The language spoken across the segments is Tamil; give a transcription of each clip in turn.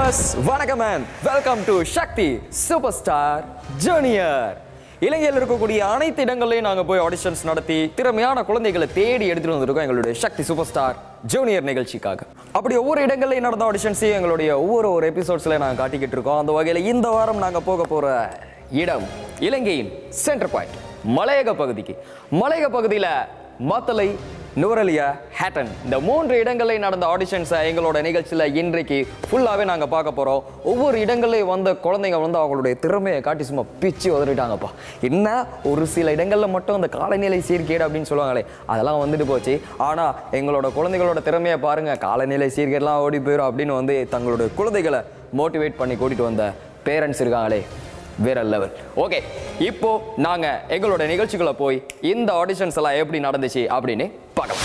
வியூவர்ஸ் வணக்கம் ma'am welcome to Sakthi super star junior இலங்கையில் இருக்கக்கூடிய அனைத்து இடங்கள்லையும் நாங்கள் போய் ஆடிஷன்ஸ் நடத்தி திறமையான குழந்தைகளை தேடி எடுத்துட்டு வந்திருக்கோம் எங்களுடைய சக்தி சூப்பர் ஸ்டார் ஜூனியர் நிகழ்ச்சிக்காக அப்படி ஒவ்வொரு இடங்கள்லையும் நடந்த ஆடிஷன்ஸையும் எங்களுடைய ஒவ்வொரு ஒரு எபிசோட்ஸில் நாங்கள் காட்டிக்கிட்டு இருக்கோம் அந்த வகையில் இந்த வாரம் நாங்கள் போக போகிற இடம் இலங்கையின் சென்டர் பாயிண்ட் மலையக பகுதிக்கு மலையக பகுதியில் மாத்தலை நுவரலியா ஹேட்டன் இந்த மூன்று இடங்களில் நடந்த ஆடிஷன்ஸை எங்களோட நிகழ்ச்சியில் இன்றைக்கு ஃபுல்லாகவே நாங்கள் பார்க்க போகிறோம் ஒவ்வொரு இடங்கள்லையும் வந்த குழந்தைங்க வந்து அவங்களுடைய திறமையை காட்டி சும்மா பிச்சு உதறிட்டாங்கப்பா என்ன ஒரு சில இடங்களில் மட்டும் அந்த காலநிலை சீர்கேடு அப்படின்னு சொல்லுவாங்களே அதெல்லாம் வந்துட்டு போச்சு ஆனால் எங்களோட குழந்தைகளோட திறமையை பாருங்கள் காலநிலை சீர்கேடெலாம் ஓடி போயிடும் அப்படின்னு வந்து தங்களுடைய குழந்தைகளை மோட்டிவேட் பண்ணி கூட்டிகிட்டு வந்த பேரண்ட்ஸ் இருக்காங்களே வேற லெவல் ஓகே இப்போ நாங்க எங்களோட நிகழ்ச்சிக்குள்ள போய் இந்த ஆடிஷன்ஸ் எல்லாம் எப்படி நடந்துச்சு அப்படின்னு பார்க்கலாம்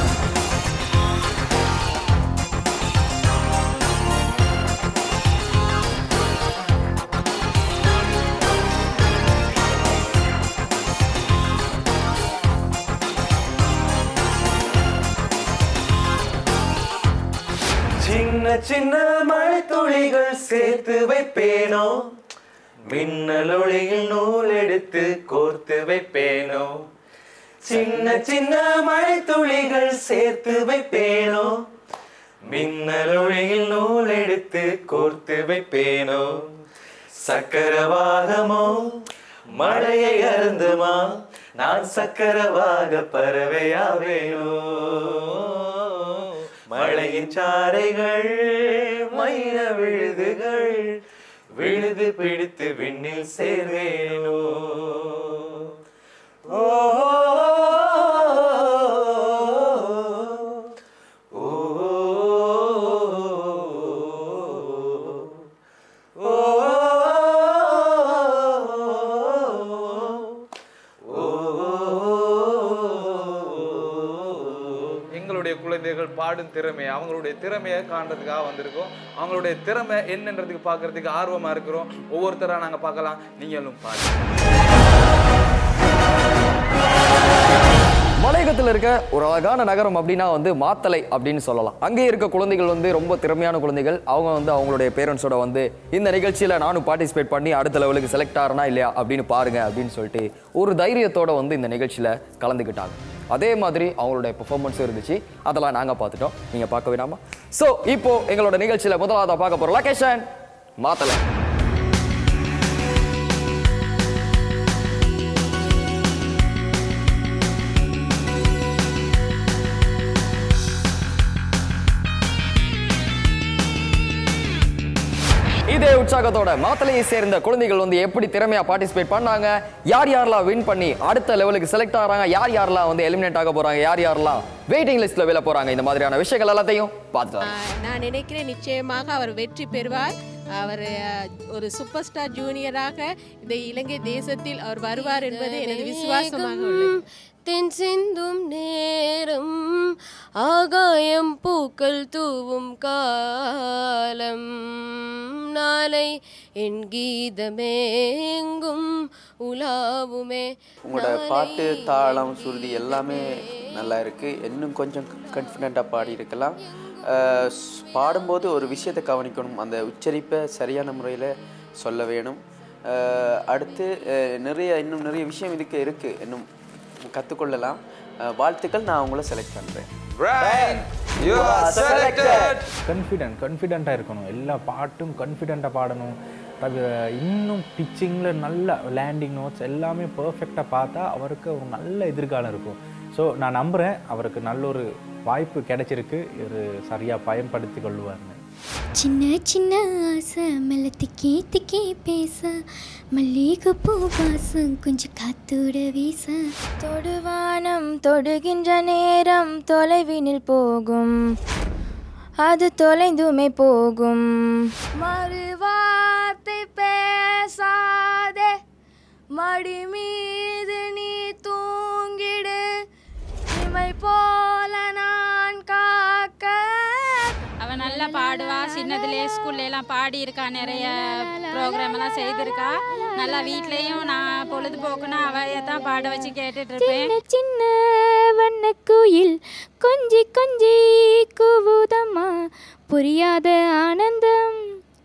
சின்ன சின்ன மழை துளிகள் சேர்த்து வைப்பேனோ மின்னல் ஒளியில் நூல் எடுத்து கோர்த்து வைப்பேனோ சின்ன சின்ன மழை துளிகள் சேர்த்து வைப்பேனோ மின்னல் ஒளியில் நூல் எடுத்து கோர்த்து வைப்பேனோ சக்கரவாகமோ மழையை அருந்துமா நான் சக்கரவாக பறவையாவேனோ மழையின் சாரைகள் மயிர விழுதுகள் விழுது பிடித்து விண்ணில் சேர்வேனோ ஓ ஓ எங்களுடைய குழந்தைகள் பாடும் திறமை அவங்களுடைய திறமையை காண்றதுக்காக வந்திருக்கோம் அவங்களுடைய திறமை என்னன்றதுக்கு பார்க்கறதுக்கு ஆர்வமா இருக்கிறோம் ஒவ்வொருத்தரா நாங்க பார்க்கலாம் நீங்களும் பாருங்க மலையகத்தில் இருக்க ஒரு அழகான நகரம் அப்படின்னா வந்து மாத்தலை அப்படின்னு சொல்லலாம் அங்கே இருக்க குழந்தைகள் வந்து ரொம்ப திறமையான குழந்தைகள் அவங்க வந்து அவங்களுடைய பேரண்ட்ஸோட வந்து இந்த நிகழ்ச்சியில் நானும் பார்ட்டிசிபேட் பண்ணி அடுத்த லெவலுக்கு செலக்ட் ஆகிறனா இல்லையா அப்படின்னு பாருங்க அப்படின்னு சொல்லிட்டு ஒரு தைரியத்தோட வந்து இந்த நிகழ்ச்சியில் கலந்துக்கிட்டாங்க அதே மாதிரி அவங்களுடைய பெர்ஃபார்மன்ஸும் இருந்துச்சு அதெல்லாம் நாங்கள் பார்த்துட்டோம் நீங்கள் பார்க்க வேணாமா ஸோ இப்போ எங்களோட நிகழ்ச்சியில் முதலாவதாக பார்க்க போகிறோம் லொகேஷன் மாத்தலை இதே உற்சாகத்தோட மாத்தலையை சேர்ந்த குழந்தைகள் வந்து எப்படி திறமையா பார்ட்டிசிபேட் பண்ணாங்க யார் யாரெல்லாம் வின் பண்ணி அடுத்த லெவலுக்கு செலக்ட் ஆகிறாங்க யார் யாரெல்லாம் வந்து எலிமினேட் ஆக போறாங்க யார் யாரெல்லாம் வெயிட்டிங் லிஸ்ட்ல விழ போறாங்க இந்த மாதிரியான விஷயங்கள் எல்லாத்தையும் பார்த்துட்டு ஆஹ் நான் நினைக்கிறேன் நிச்சயமாக அவர் வெற்றி பெறுவார் அவர் ஆஹ், ஒரு சூப்பர் ஸ்டார் ஜூனியராக இந்த இலங்கை தேசத்தில் அவர் வருவார் என்பது எனது விசுவாசமாக உள்ளது தென் சிந்தும் நேரம் ஆகாயம் பூக்கள் தூவும் காலம் நாளை என் கீதமே எங்கும் உலாவுமே உங்களோட பாட்டு தாளம் சுருதி எல்லாமே நல்லா இருக்கு இன்னும் கொஞ்சம் கான்ஃபிடெண்ட்டாக பாடி இருக்கலாம் அஹ் ஸ்- பாடும்போது ஒரு விஷயத்தை கவனிக்கணும் அந்த உச்சரிப்பை சரியான முறையில் சொல்ல வேணும் அஹ் அடுத்து அஹ் நிறைய இன்னும் நிறைய விஷயம் இதுக்கு இருக்கு இன்னும் கற்றுக்கொள்ளலாம் அஹ் வாழ்த்துக்கள் நான் உங்களை செலக்ட் பண்ணுறேன் Brian, you are selected. Confident கான்ஃபிடெண்ட்டாக இருக்கணும் எல்லா பாட்டும் கான்ஃபிடெண்ட்டாக பாடணும் தவிர இன்னும் பிச்சிங்கில் நல்ல லேண்டிங் நோட்ஸ் எல்லாமே பர்ஃபெக்டாக பார்த்தா அவருக்கு ஒரு நல்ல எதிர்காலம் இருக்கும் ஸோ நான் நம்புகிறேன் அவருக்கு நல்ல ஒரு வாய்ப்பு கிடைச்சிருக்கு ஒரு சரியாக பயன்படுத்தி கொள்வார்னு சின்ன சின்ன ஆசை மெல்ல திக்கி திக்கி பேச மல்லிகை பூ வாசம் கொஞ்சம் காத்தோட வீச தொடுவானம் தொடுகின்ற நேரம் தொலைவினில் போகும் அது தொலைந்துமே போகும் மறுவார்த்தை பேசாதே மடி மீது நீ தூங்கிடு இமை போல நான் காக்க அவன் நல்லா பாடுவா சின்னதுலேயே ஸ்கூல்ல எல்லாம் பாடி இருக்கா நிறைய ப்ரோக்ராம் எல்லாம் செய்திருக்கா நல்லா வீட்லயும் நான் பொழுதுபோக்குனா அவைய தான் பாட வச்சு கேட்டுட்டு இருப்பேன் சின்ன சின்ன வண்ணக்குயில் கொஞ்சி கொஞ்சி கூவுதம்மா புரியாத ஆனந்தம்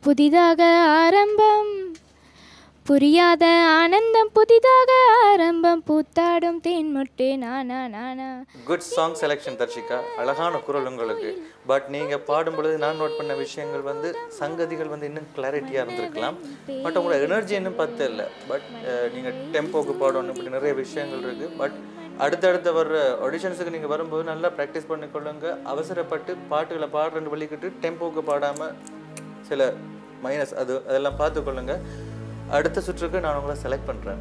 புதிதாக ஆரம்பம் புரியாத ஆனந்தம் புதிதாக ஆரம்பம் பூத்தாடும் தேன்மொட்டு நானா நானா குட் சாங் செலெக்ஷன் தர்ஷிகா அழகான குரல் உங்களுக்கு பட் நீங்க பாடும் பொழுது நான் நோட் பண்ண விஷயங்கள் வந்து சங்கதிகள் வந்து இன்னும் கிளாரிட்டியா இருந்திருக்கலாம் பட் உங்களோட எனர்ஜி இன்னும் பத்து இல்லை பட் நீங்க டெம்போக்கு பாடணும் இப்படி நிறைய விஷயங்கள் இருக்கு பட் அடுத்தடுத்த வர்ற ஆடிஷன்ஸுக்கு நீங்க வரும்போது நல்லா ப்ராக்டிஸ் பண்ணிக்கொள்ளுங்க அவசரப்பட்டு பாட்டுகளை பாடுறேன்னு வலிக்கிட்டு டெம்போக்கு பாடாம சில மைனஸ் அது அதெல்லாம் பார்த்துக்கொள்ளுங்க அடுத்த சுற்றுக்கு நான் உங்களை செலக்ட் பண்றேன்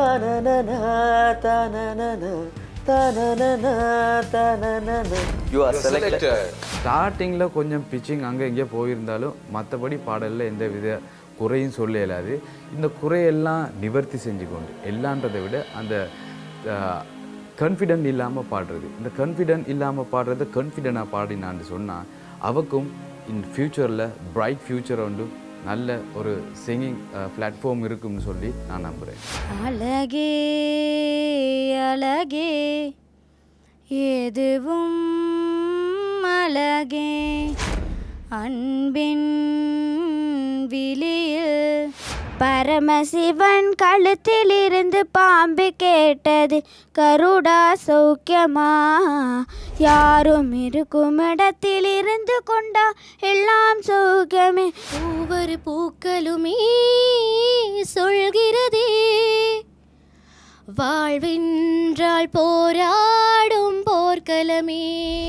யூ ஆர் செலக்ட் ஸ்டார்டிங்கில் கொஞ்சம் பிச்சிங் அங்கே இங்கே போயிருந்தாலும் மற்றபடி பாடலில் எந்த வித குறையும் சொல்ல இயலாது இந்த குறையெல்லாம் நிவர்த்தி செஞ்சு கொண்டு எல்லான்றதை விட அந்த கான்ஃபிடென்ட் இல்லாமல் பாடுறது இந்த கான்ஃபிடென்ட் இல்லாமல் பாடுறத கான்ஃபிடென்ட்டாக பாடினான்னு சொன்னால் அவக்கும் இன் ஃப்யூச்சரில் பிரைட் ஃப்யூச்சர் உண்டு நல்ல ஒரு சிங்கிங் பிளாட்ஃபார்ம் இருக்கும்னு சொல்லி நான் நம்புகிறேன் அழகே அழகே எதுவும் அழகே அன்பின் விழியில் பரமசிவன் கழுத்திலிருந்து பாம்பு கேட்டது கருடா சௌக்கியமா யாரும் இருக்கும் இடத்தில் இருந்து கொண்டா எல்லாம் சௌக்கியமே ஒவ்வொரு பூக்களுமே சொல்கிறதே வாழ்வென்றால் போராடும் போர்க்களமே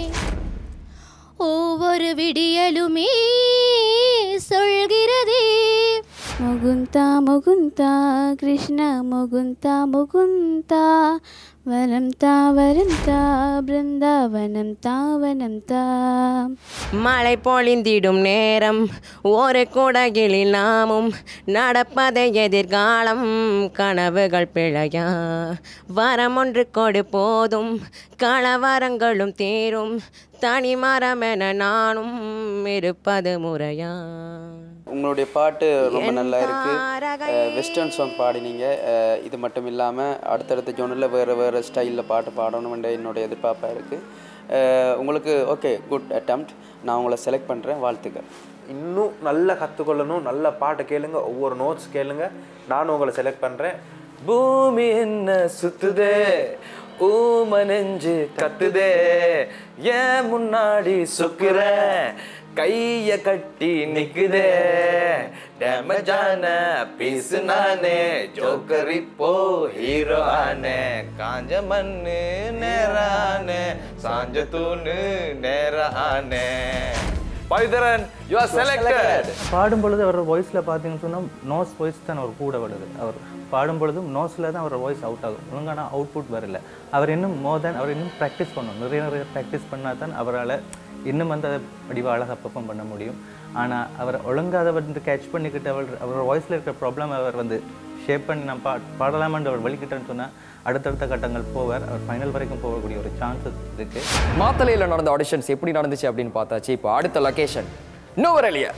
ஒவ்வொரு விடியலுமே சொல்கிறதே முகுந்தா முகுந்தா கிருஷ்ண முகுந்தா முகுந்தா வரம் தா வரம் தா பிருந்தாவனம் தாவனம் தா மழை பொழிந்திடும் நேரம் ஒரு குடகிலில் நாமும் நடப்பது எதிர்காலம் கனவுகள் பிழையா வரம் ஒன்று கொடு போதும் களவரங்களும் தீரும் தனி மரமென நானும் இருப்பது முறையா உங்களுடைய பாட்டு ரொம்ப நல்லா இருக்கு வெஸ்டர்ன் சாங் பாடினீங்க அஹ் இது மட்டும் இல்லாமல் அடுத்தடுத்த ஜோனில் வேறு வேறு ஸ்டைலில் பாட்டு பாடணும்ன்ற என்னோட எதிர்பார்ப்பாக இருக்குது உங்களுக்கு ஓகே குட் attempt நான் உங்களை செலக்ட் பண்ணுறேன் வாழ்த்துக்கள் இன்னும் நல்லா கற்றுக்கொள்ளணும் நல்ல பாட்டை கேளுங்க ஒவ்வொரு நோட்ஸ் கேளுங்க நானும் உங்களை செலக்ட் பண்ணுறேன் பூமி என்ன சுத்துதே ஊம நெஞ்சு கத்துதே ஏன் முன்னாடி சுக்குற கைய கட்டி நிக்குதே டேமேஜான பீஸ் நானே ஜோக்கர் இப்போ ஹீரோ ஆனே காஞ்ச மண்ணு நேரானே சாஞ்ச தூணு நேர ஆனே பவிதரன் யூ ஆர் செலக்டட் பாடும் பொழுது அவர் வாய்ஸில் பார்த்தீங்கன்னு சொன்னால் நோஸ் வாய்ஸ் தான் அவர் கூட வருது அவர் பாடும் பொழுதும் நோஸில் தான் அவர் வாய்ஸ் அவுட் ஆகும் ஒழுங்கான அவுட்புட் வரல அவர் இன்னும் மோர் தேன் அவர் இன்னும் ப்ராக்டிஸ் பண்ணணும் நிறைய நிறைய ப்ராக்டிஸ் பண்ணால் தான் அவரால் இன்னும் வந்து அதை வடிவ அழகாக பெர்ஃபார்ம் பண்ண முடியும் ஆனால் அவர் ஒழுங்காக அதை வந்து கேட்ச் பண்ணிக்கிட்டு அவர் அவர் வாய்ஸில் இருக்கிற ப்ராப்ளம் அவர் வந்து ஷேப் பண்ணி நான் பா பாடலாமான்னு அவர் வலிக்கிட்டேன்னு சொன்னால் அடுத்தடுத்த கட்டங்கள் போவார் அவர் ஃபைனல் வரைக்கும் போகக்கூடிய ஒரு சான்சஸ் இருக்குது மாத்தலையில் நடந்த ஆடிஷன்ஸ் எப்படி நடந்துச்சு அப்படின்னு பார்த்தாச்சு இப்போ அடுத்த லொகேஷன் நோவரலியா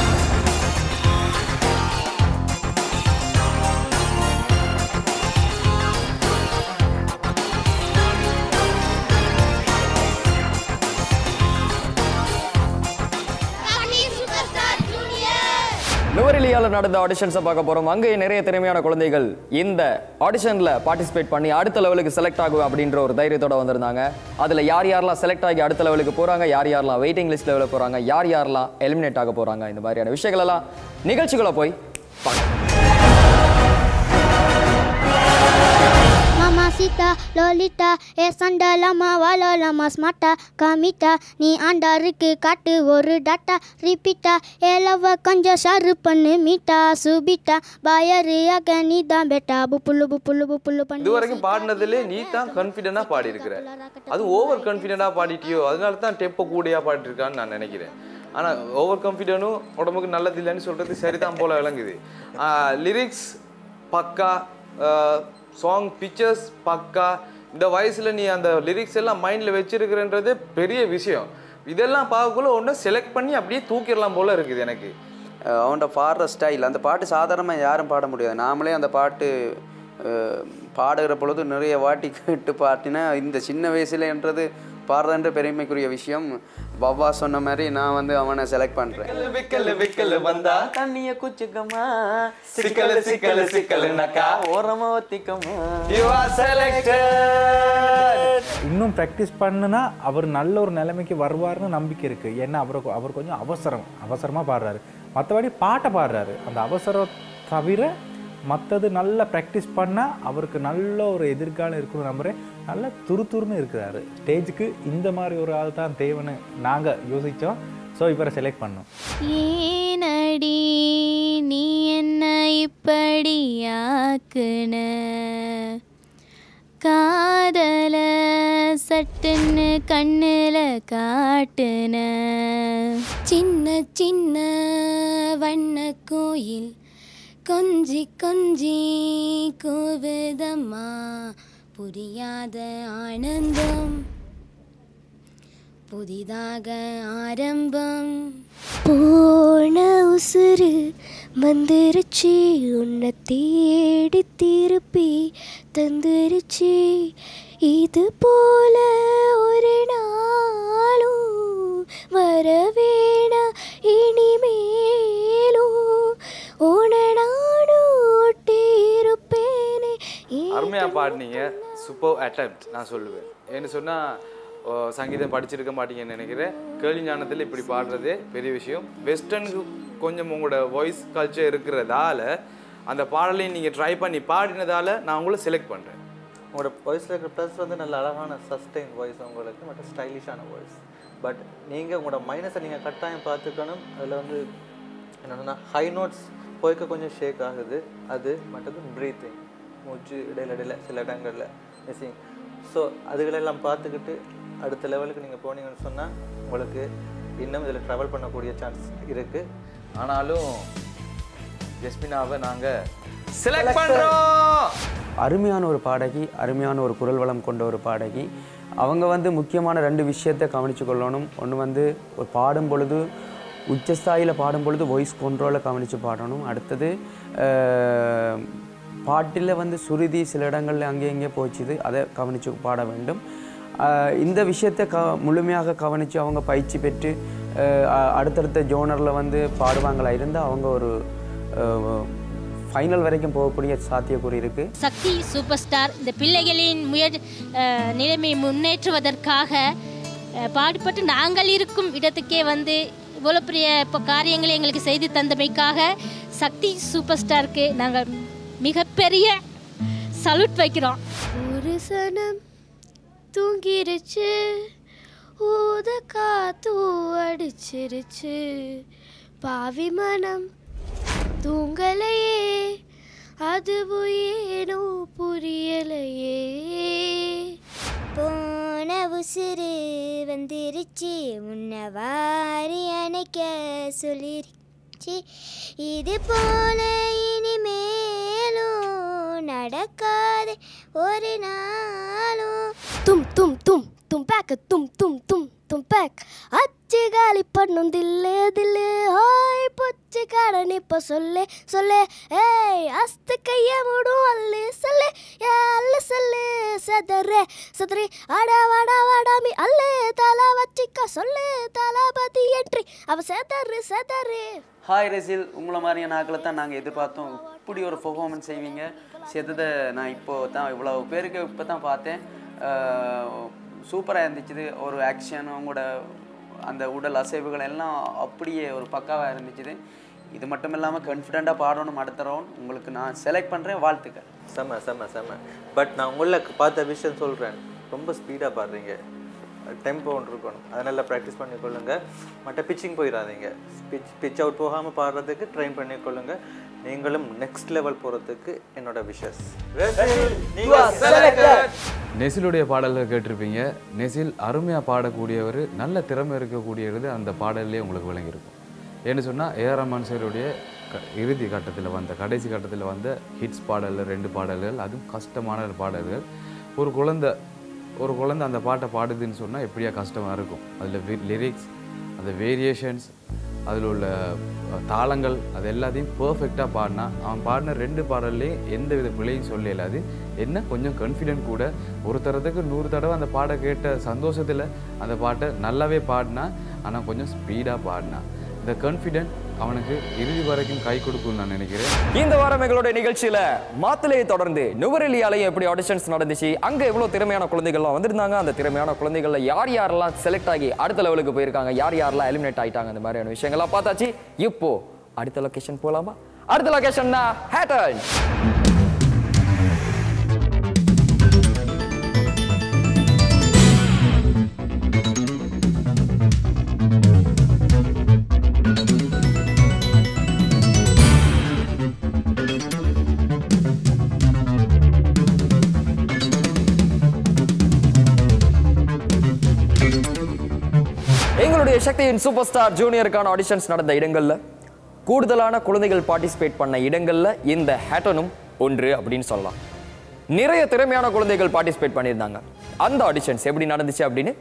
நுவரெலியாவில் நடந்த ஆடிஷன்ஸை பார்க்க போகிறோம் அங்கே நிறைய திறமையான குழந்தைகள் இந்த ஆடிஷனில் பார்ட்டிசிபேட் பண்ணி அடுத்த லெவலுக்கு செலக்ட் ஆகும் அப்படின்ற ஒரு தைரியத்தோட வந்திருந்தாங்க அதில் யார் யாரெல்லாம் செலக்ட் ஆகி அடுத்த லெவலுக்கு போகிறாங்க யார் யாரெல்லாம் வெயிட்டிங் லிஸ்ட் லெவலில் போகிறாங்க யார் யாரெல்லாம் எலிமினேட் ஆக போகிறாங்க இந்த மாதிரியான விஷயங்கள் எல்லாம் நிகழ்ச்சிக்குள்ளே போய் பார்க்கலாம் Mama Sita, Lolita, ஏ சண்டலமா வளலமா ஸ்மார்ட்டா கமிட்டா நீ ஆண்டாருக்கு காட்டு ஒரு டாட்டா ரிப்பீட்டா ஏலவ கொஞ்சம் ஷாரு பண்ணு மீட்டா சுபிட்டா பயரு அக நீ தான் பெட்டா புப்புள்ளு புப்புள்ளு புப்புள்ளு பண்ணி இது வரைக்கும் பாடினதுல நீ தான் கான்ஃபிடென்ட்டாக பாடியிருக்கிற அது ஓவர் கான்ஃபிடென்ட்டாக பாடிட்டியோ அதனால தான் டெப்போ கூடையாக பாடிருக்கான்னு நான் நினைக்கிறேன் ஆனால் ஓவர் கான்ஃபிடென்ட்டும் உடம்புக்கு நல்லது இல்லைன்னு சொல்கிறது சரிதான் போல விளங்குது லிரிக்ஸ் பக்கா சாங் பிக்சர்ஸ் பக்கா இந்த வயசில் நீ அந்த லிரிக்ஸ் எல்லாம் மைண்டில் வச்சிருக்கிறன்றது பெரிய விஷயம் இதெல்லாம் பார்க்கக்குள்ள ஒன்று செலக்ட் பண்ணி அப்படியே தூக்கிடலாம் போல இருக்குது எனக்கு அஹ் அவன்ட பாடுற ஸ்டைல் அந்த பாட்டு சாதாரணமாக யாரும் பாட முடியாது நாமளே அந்த பாட்டு அஹ், பாடுகிற பொழுது நிறைய வாட்டி கேட்டு பாட்டினா இந்த சின்ன வயசுலன்றது பாடுறதுன்ற பெருமைக்குரிய விஷயம் பாபா சொன்ன மாதிரி நான் வந்து அவனை செலக்ட் பண்ணுறேன் விக்கல் விக்கல் வந்தா தண்ணிய குச்சிக்கமா சிக்கல் சிக்கல் சிக்கல்னாக்கா ஓரமா ஒத்திக்கமா யூ ஆர் செலக்டட் இன்னும் ப்ராக்டிஸ் பண்ணுனா அவர் நல்ல ஒரு நிலைமைக்கு வருவார்னு நம்பிக்கை இருக்குது ஏன்னா அவருக்கு அவர் கொஞ்சம் அவசரம் அவசரமாக பாடுறாரு மற்றபடி பாட்டை பாடுறாரு அந்த அவசரம் தவிர மற்றது நல்லா ப்ராக்டிஸ் பண்ணால் அவருக்கு நல்ல ஒரு எதிர்காலம் இருக்குன்னு நம்புகிறேன் நல்லா துருதுருன்னு இருக்கிறாரு ஸ்டேஜுக்கு இந்த மாதிரி ஒரு ஆள் தான் தேவைன்னு நாங்கள் யோசித்தோம் ஸோ இவரை செலக்ட் பண்ணோம் ஏனடி நீ என்ன இப்படி ஆக்குன காதல சட்டுன்னு கண்ணுல காட்டுன சின்ன சின்ன வண்ண கோயில் கொஞ்சி கொஞ்சி கூவுதம்மா புரியாத ஆனந்தம் புதிதாக ஆரம்பம் போன உசுறு வந்துருச்சு உன்னை தேடி திருப்பி தந்துருச்சு இது போல ஒரு நாளும் வரவேணா இனிமேலும் உன நானும் ஒட்டி இருப்பேனே அருமையாக பாடினீங்க சூப்பர் அட்டம்ப்ட் நான் சொல்லுவேன் ஏன்னு சொன்னால் சங்கீதம் படிச்சிருக்க மாட்டீங்கன்னு நினைக்கிறேன் கேள்வி ஞானத்தில் இப்படி பாடுறதே பெரிய விஷயம் வெஸ்டர்னுக்கு கொஞ்சம் உங்களோட வாய்ஸ் கல்ச்சர் இருக்கிறதால அந்த பாடலையும் நீங்கள் ட்ரை பண்ணி பாடினதால நான் உங்களை செலக்ட் பண்ணுறேன் உங்களோட வாய்ஸில் இருக்கிற ப்ளஸ் வந்து நல்ல அழகான சஸ்டைன் வாய்ஸ் உங்களுக்கு மற்றும் ஸ்டைலிஷான வாய்ஸ் பட் நீங்கள் உங்களோட மைனஸை நீங்கள் கட்டாயம் பார்த்துக்கணும் அதில் வந்து என்னென்னா ஹை நோட்ஸ் போய்க்க கொஞ்சம் ஷேக் ஆகுது அது மற்றது ப்ரீத்திங் மூச்சு இடையில இடையில சில இடங்களில் மிஸ்ஸிங் ஸோ அதுகளெல்லாம் பார்த்துக்கிட்டு அடுத்த லெவலுக்கு நீங்கள் போனீங்கன்னு சொன்னால் உங்களுக்கு இன்னும் இதில் ட்ராவல் பண்ணக்கூடிய சான்ஸ் இருக்குது ஆனாலும் ஜஸ்மினாவை நாங்கள் செலக்ட் பண்ணுறோம் அருமையான ஒரு பாடகி அருமையான ஒரு குரல் வளம் கொண்ட ஒரு பாடகி அவங்க வந்து முக்கியமான ரெண்டு விஷயத்தை கவனித்து கொள்ளணும் ஒன்று வந்து ஒரு பாடும் பொழுது உச்சஸ்தாயில் பாடும் பொழுது வாய்ஸ் கண்ட்ரோலை கவனித்து பாடணும் அடுத்தது அஹ், பாட்டில் வந்து சுருதி சில இடங்களில் அங்கே இங்கே போச்சுது அதை கவனித்து பாட வேண்டும் அஹ், இந்த விஷயத்தை க முழுமையாக கவனித்து அவங்க பயிற்சி பெற்று அஹ், அ- அடுத்தடுத்த ஜோனரில் வந்து பாடுவாங்களா இருந்தால் அவங்க ஒரு ஃபைனல் வரைக்கும் போகக்கூடிய சாத்தியக்கூறு இருக்குது சக்தி சூப்பர் ஸ்டார் இந்த பிள்ளைகளின் முயற் அஹ், நிலைமை முன்னேற்றுவதற்காக அஹ், பாடுபட்டு நாங்கள் இருக்கும் இடத்துக்கே வந்து இவ்வளோ பெரிய இப்போ காரியங்களை எங்களுக்கு செய்து தந்தமைக்காக சக்தி சூப்பர் ஸ்டாருக்கு நாங்கள் மிகப்பெரிய சல்யூட் வைக்கிறோம் ஒரு சனம் தூங்கிருச்சு ஊத காத்து அடிச்சிருச்சு பாவி மனம் தூங்கலையே அதுவும் ஏனோ புரியலையே போன உசுறு வந்துருச்சு உன்னை வாரி அணைக்க சொல்லிருச்சு இது போல இனிமேலும் நடக்காது ஒரு நாளும் தும் தும் தும் தும் பேக் தும் தும் தும் தும் பேக் அச்சு காலி பண்ணும் தில்லே தில்லே ஹாய் பொச்சு காரன் இப்ப சொல்லு சொல்லு ஏய் அஸ்து கைய மூடும் அல்லு சொல்லு ஏ அல்லு சொல்லு சதரே சதரி அடா வாடா வாடாமி அல்லு தலா வச்சிக்க சொல்லு தலாபதி என்ட்ரி அவ செதறு செதறு ஹாய் ரெசில் உங்களை மாதிரியான ஆக்களை தான் நாங்கள் எதிர்பார்த்தோம் இப்படி ஒரு பெர்ஃபார்மன்ஸ் செய்வீங்க சேர்த்ததை நான் இப்போ தான் இவ்வளோ பேருக்கு இப்போ தான் பார்த்தேன் சூப்பராக இருந்துச்சு ஒரு ஆக்ஷன் உங்களோட அந்த உடல் அசைவுகள் எல்லாம் அப்படியே ஒரு பக்காவாக இருந்துச்சு இது மட்டும் இல்லாமல் கான்ஃபிடெண்ட்டாக பாடணும் அடுத்த ரவுண்ட் உங்களுக்கு நான் செலக்ட் பண்ணுறேன் வாழ்த்துக்கள் செம்ம செம்ம செம்ம பட் நான் உங்களுக்கு பார்த்த விஷயம் சொல்கிறேன் ரொம்ப ஸ்பீடாக பாடுறீங்க டெம்போ ஒன்று இருக்கணும் அதை நல்லா ப்ராக்டிஸ் பண்ணிக்கொள்ளுங்க மற்ற பிச்சிங் போயிடாதீங்க பிச் பிச் அவுட் போகாமல் பாடுறதுக்கு ட்ரைன் பண்ணிக்கொள்ளுங்க நீங்களும் நெக்ஸ்ட் லெவல் போகிறதுக்கு என்னோட விஷஸ் நெசிலுடைய பாடல்கள் கேட்டிருப்பீங்க நெசில் அருமையாக பாடக்கூடியவர் நல்ல திறமை இருக்கக்கூடியது அந்த பாடல்லே உங்களுக்கு விளங்கியிருக்கும் ஏன்னு சொன்னால் ஏஆர் ரஹ்மான் சாருடைய க இறுதி கட்டத்தில் வந்த கடைசி கட்டத்தில் வந்த ஹிட்ஸ் பாடல்கள் ரெண்டு பாடல்கள் அதுவும் கஷ்டமான பாடல்கள் ஒரு குழந்தை ஒரு குழந்தை அந்த பாட்டை பாடுதுன்னு சொன்னால் எப்படியா கஷ்டமாக இருக்கும் அதில் லிரிக்ஸ் அந்த வேரியேஷன்ஸ் அதில் உள்ள அஹ், தாளங்கள் அது எல்லாத்தையும் பர்ஃபெக்டாக பாடினா அவன் பாடின ரெண்டு பாடல்லையும் எந்த வித பிழையும் சொல்ல இயலாது என்ன கொஞ்சம் கான்ஃபிடென்ட் கூட ஒரு தரத்துக்கு நூறு தடவை அந்த பாட்டை கேட்ட சந்தோஷத்தில் அந்த பாட்டை நல்லாவே பாடினா ஆனால் கொஞ்சம் ஸ்பீடாக பாடினா இந்த கான்ஃபிடென்ட் அவனுக்கு இறுதி வரைக்கும் கை கொடுக்கும்னு நான் நினைக்கிறேன் இந்த வாரம் எங்களுடைய நிகழ்ச்சியில மாத்திரையை தொடர்ந்து நுவரெலியாலையும் எப்படி ஆடிஷன்ஸ் நடந்துச்சு அங்க எவ்வளவு திறமையான குழந்தைகள்லாம் வந்திருந்தாங்க அந்த திறமையான குழந்தைகள்ல யார் யாரெல்லாம் செலக்ட் ஆகி அடுத்த லெவலுக்கு போயிருக்காங்க யார் யாரெல்லாம் எலிமினேட் ஆயிட்டாங்க அந்த மாதிரியான விஷயங்கள்லாம் பார்த்தாச்சு இப்போ அடுத்த லொகேஷன் போலாமா அடுத்த லொகேஷன் தான் ஹேட்டன் எங்களுடைய சக்தியின் சூப்பர் ஸ்டார் ஜூனியருக்கான ஆடிஷன்ஸ் நடந்த இடங்கள்ல கூடுதலான குழந்தைகள் பார்ட்டிசிபேட் பண்ண இடங்கள்ல இந்த ஹேட்டனும் ஒன்று அப்படின்னு சொல்லலாம் நிறைய திறமையான குழந்தைகள் பார்ட்டிசிபேட் பண்ணியிருந்தாங்க அந்த ஆடிஷன்ஸ் எப்படி நடந்துச்சு அப்படின்னு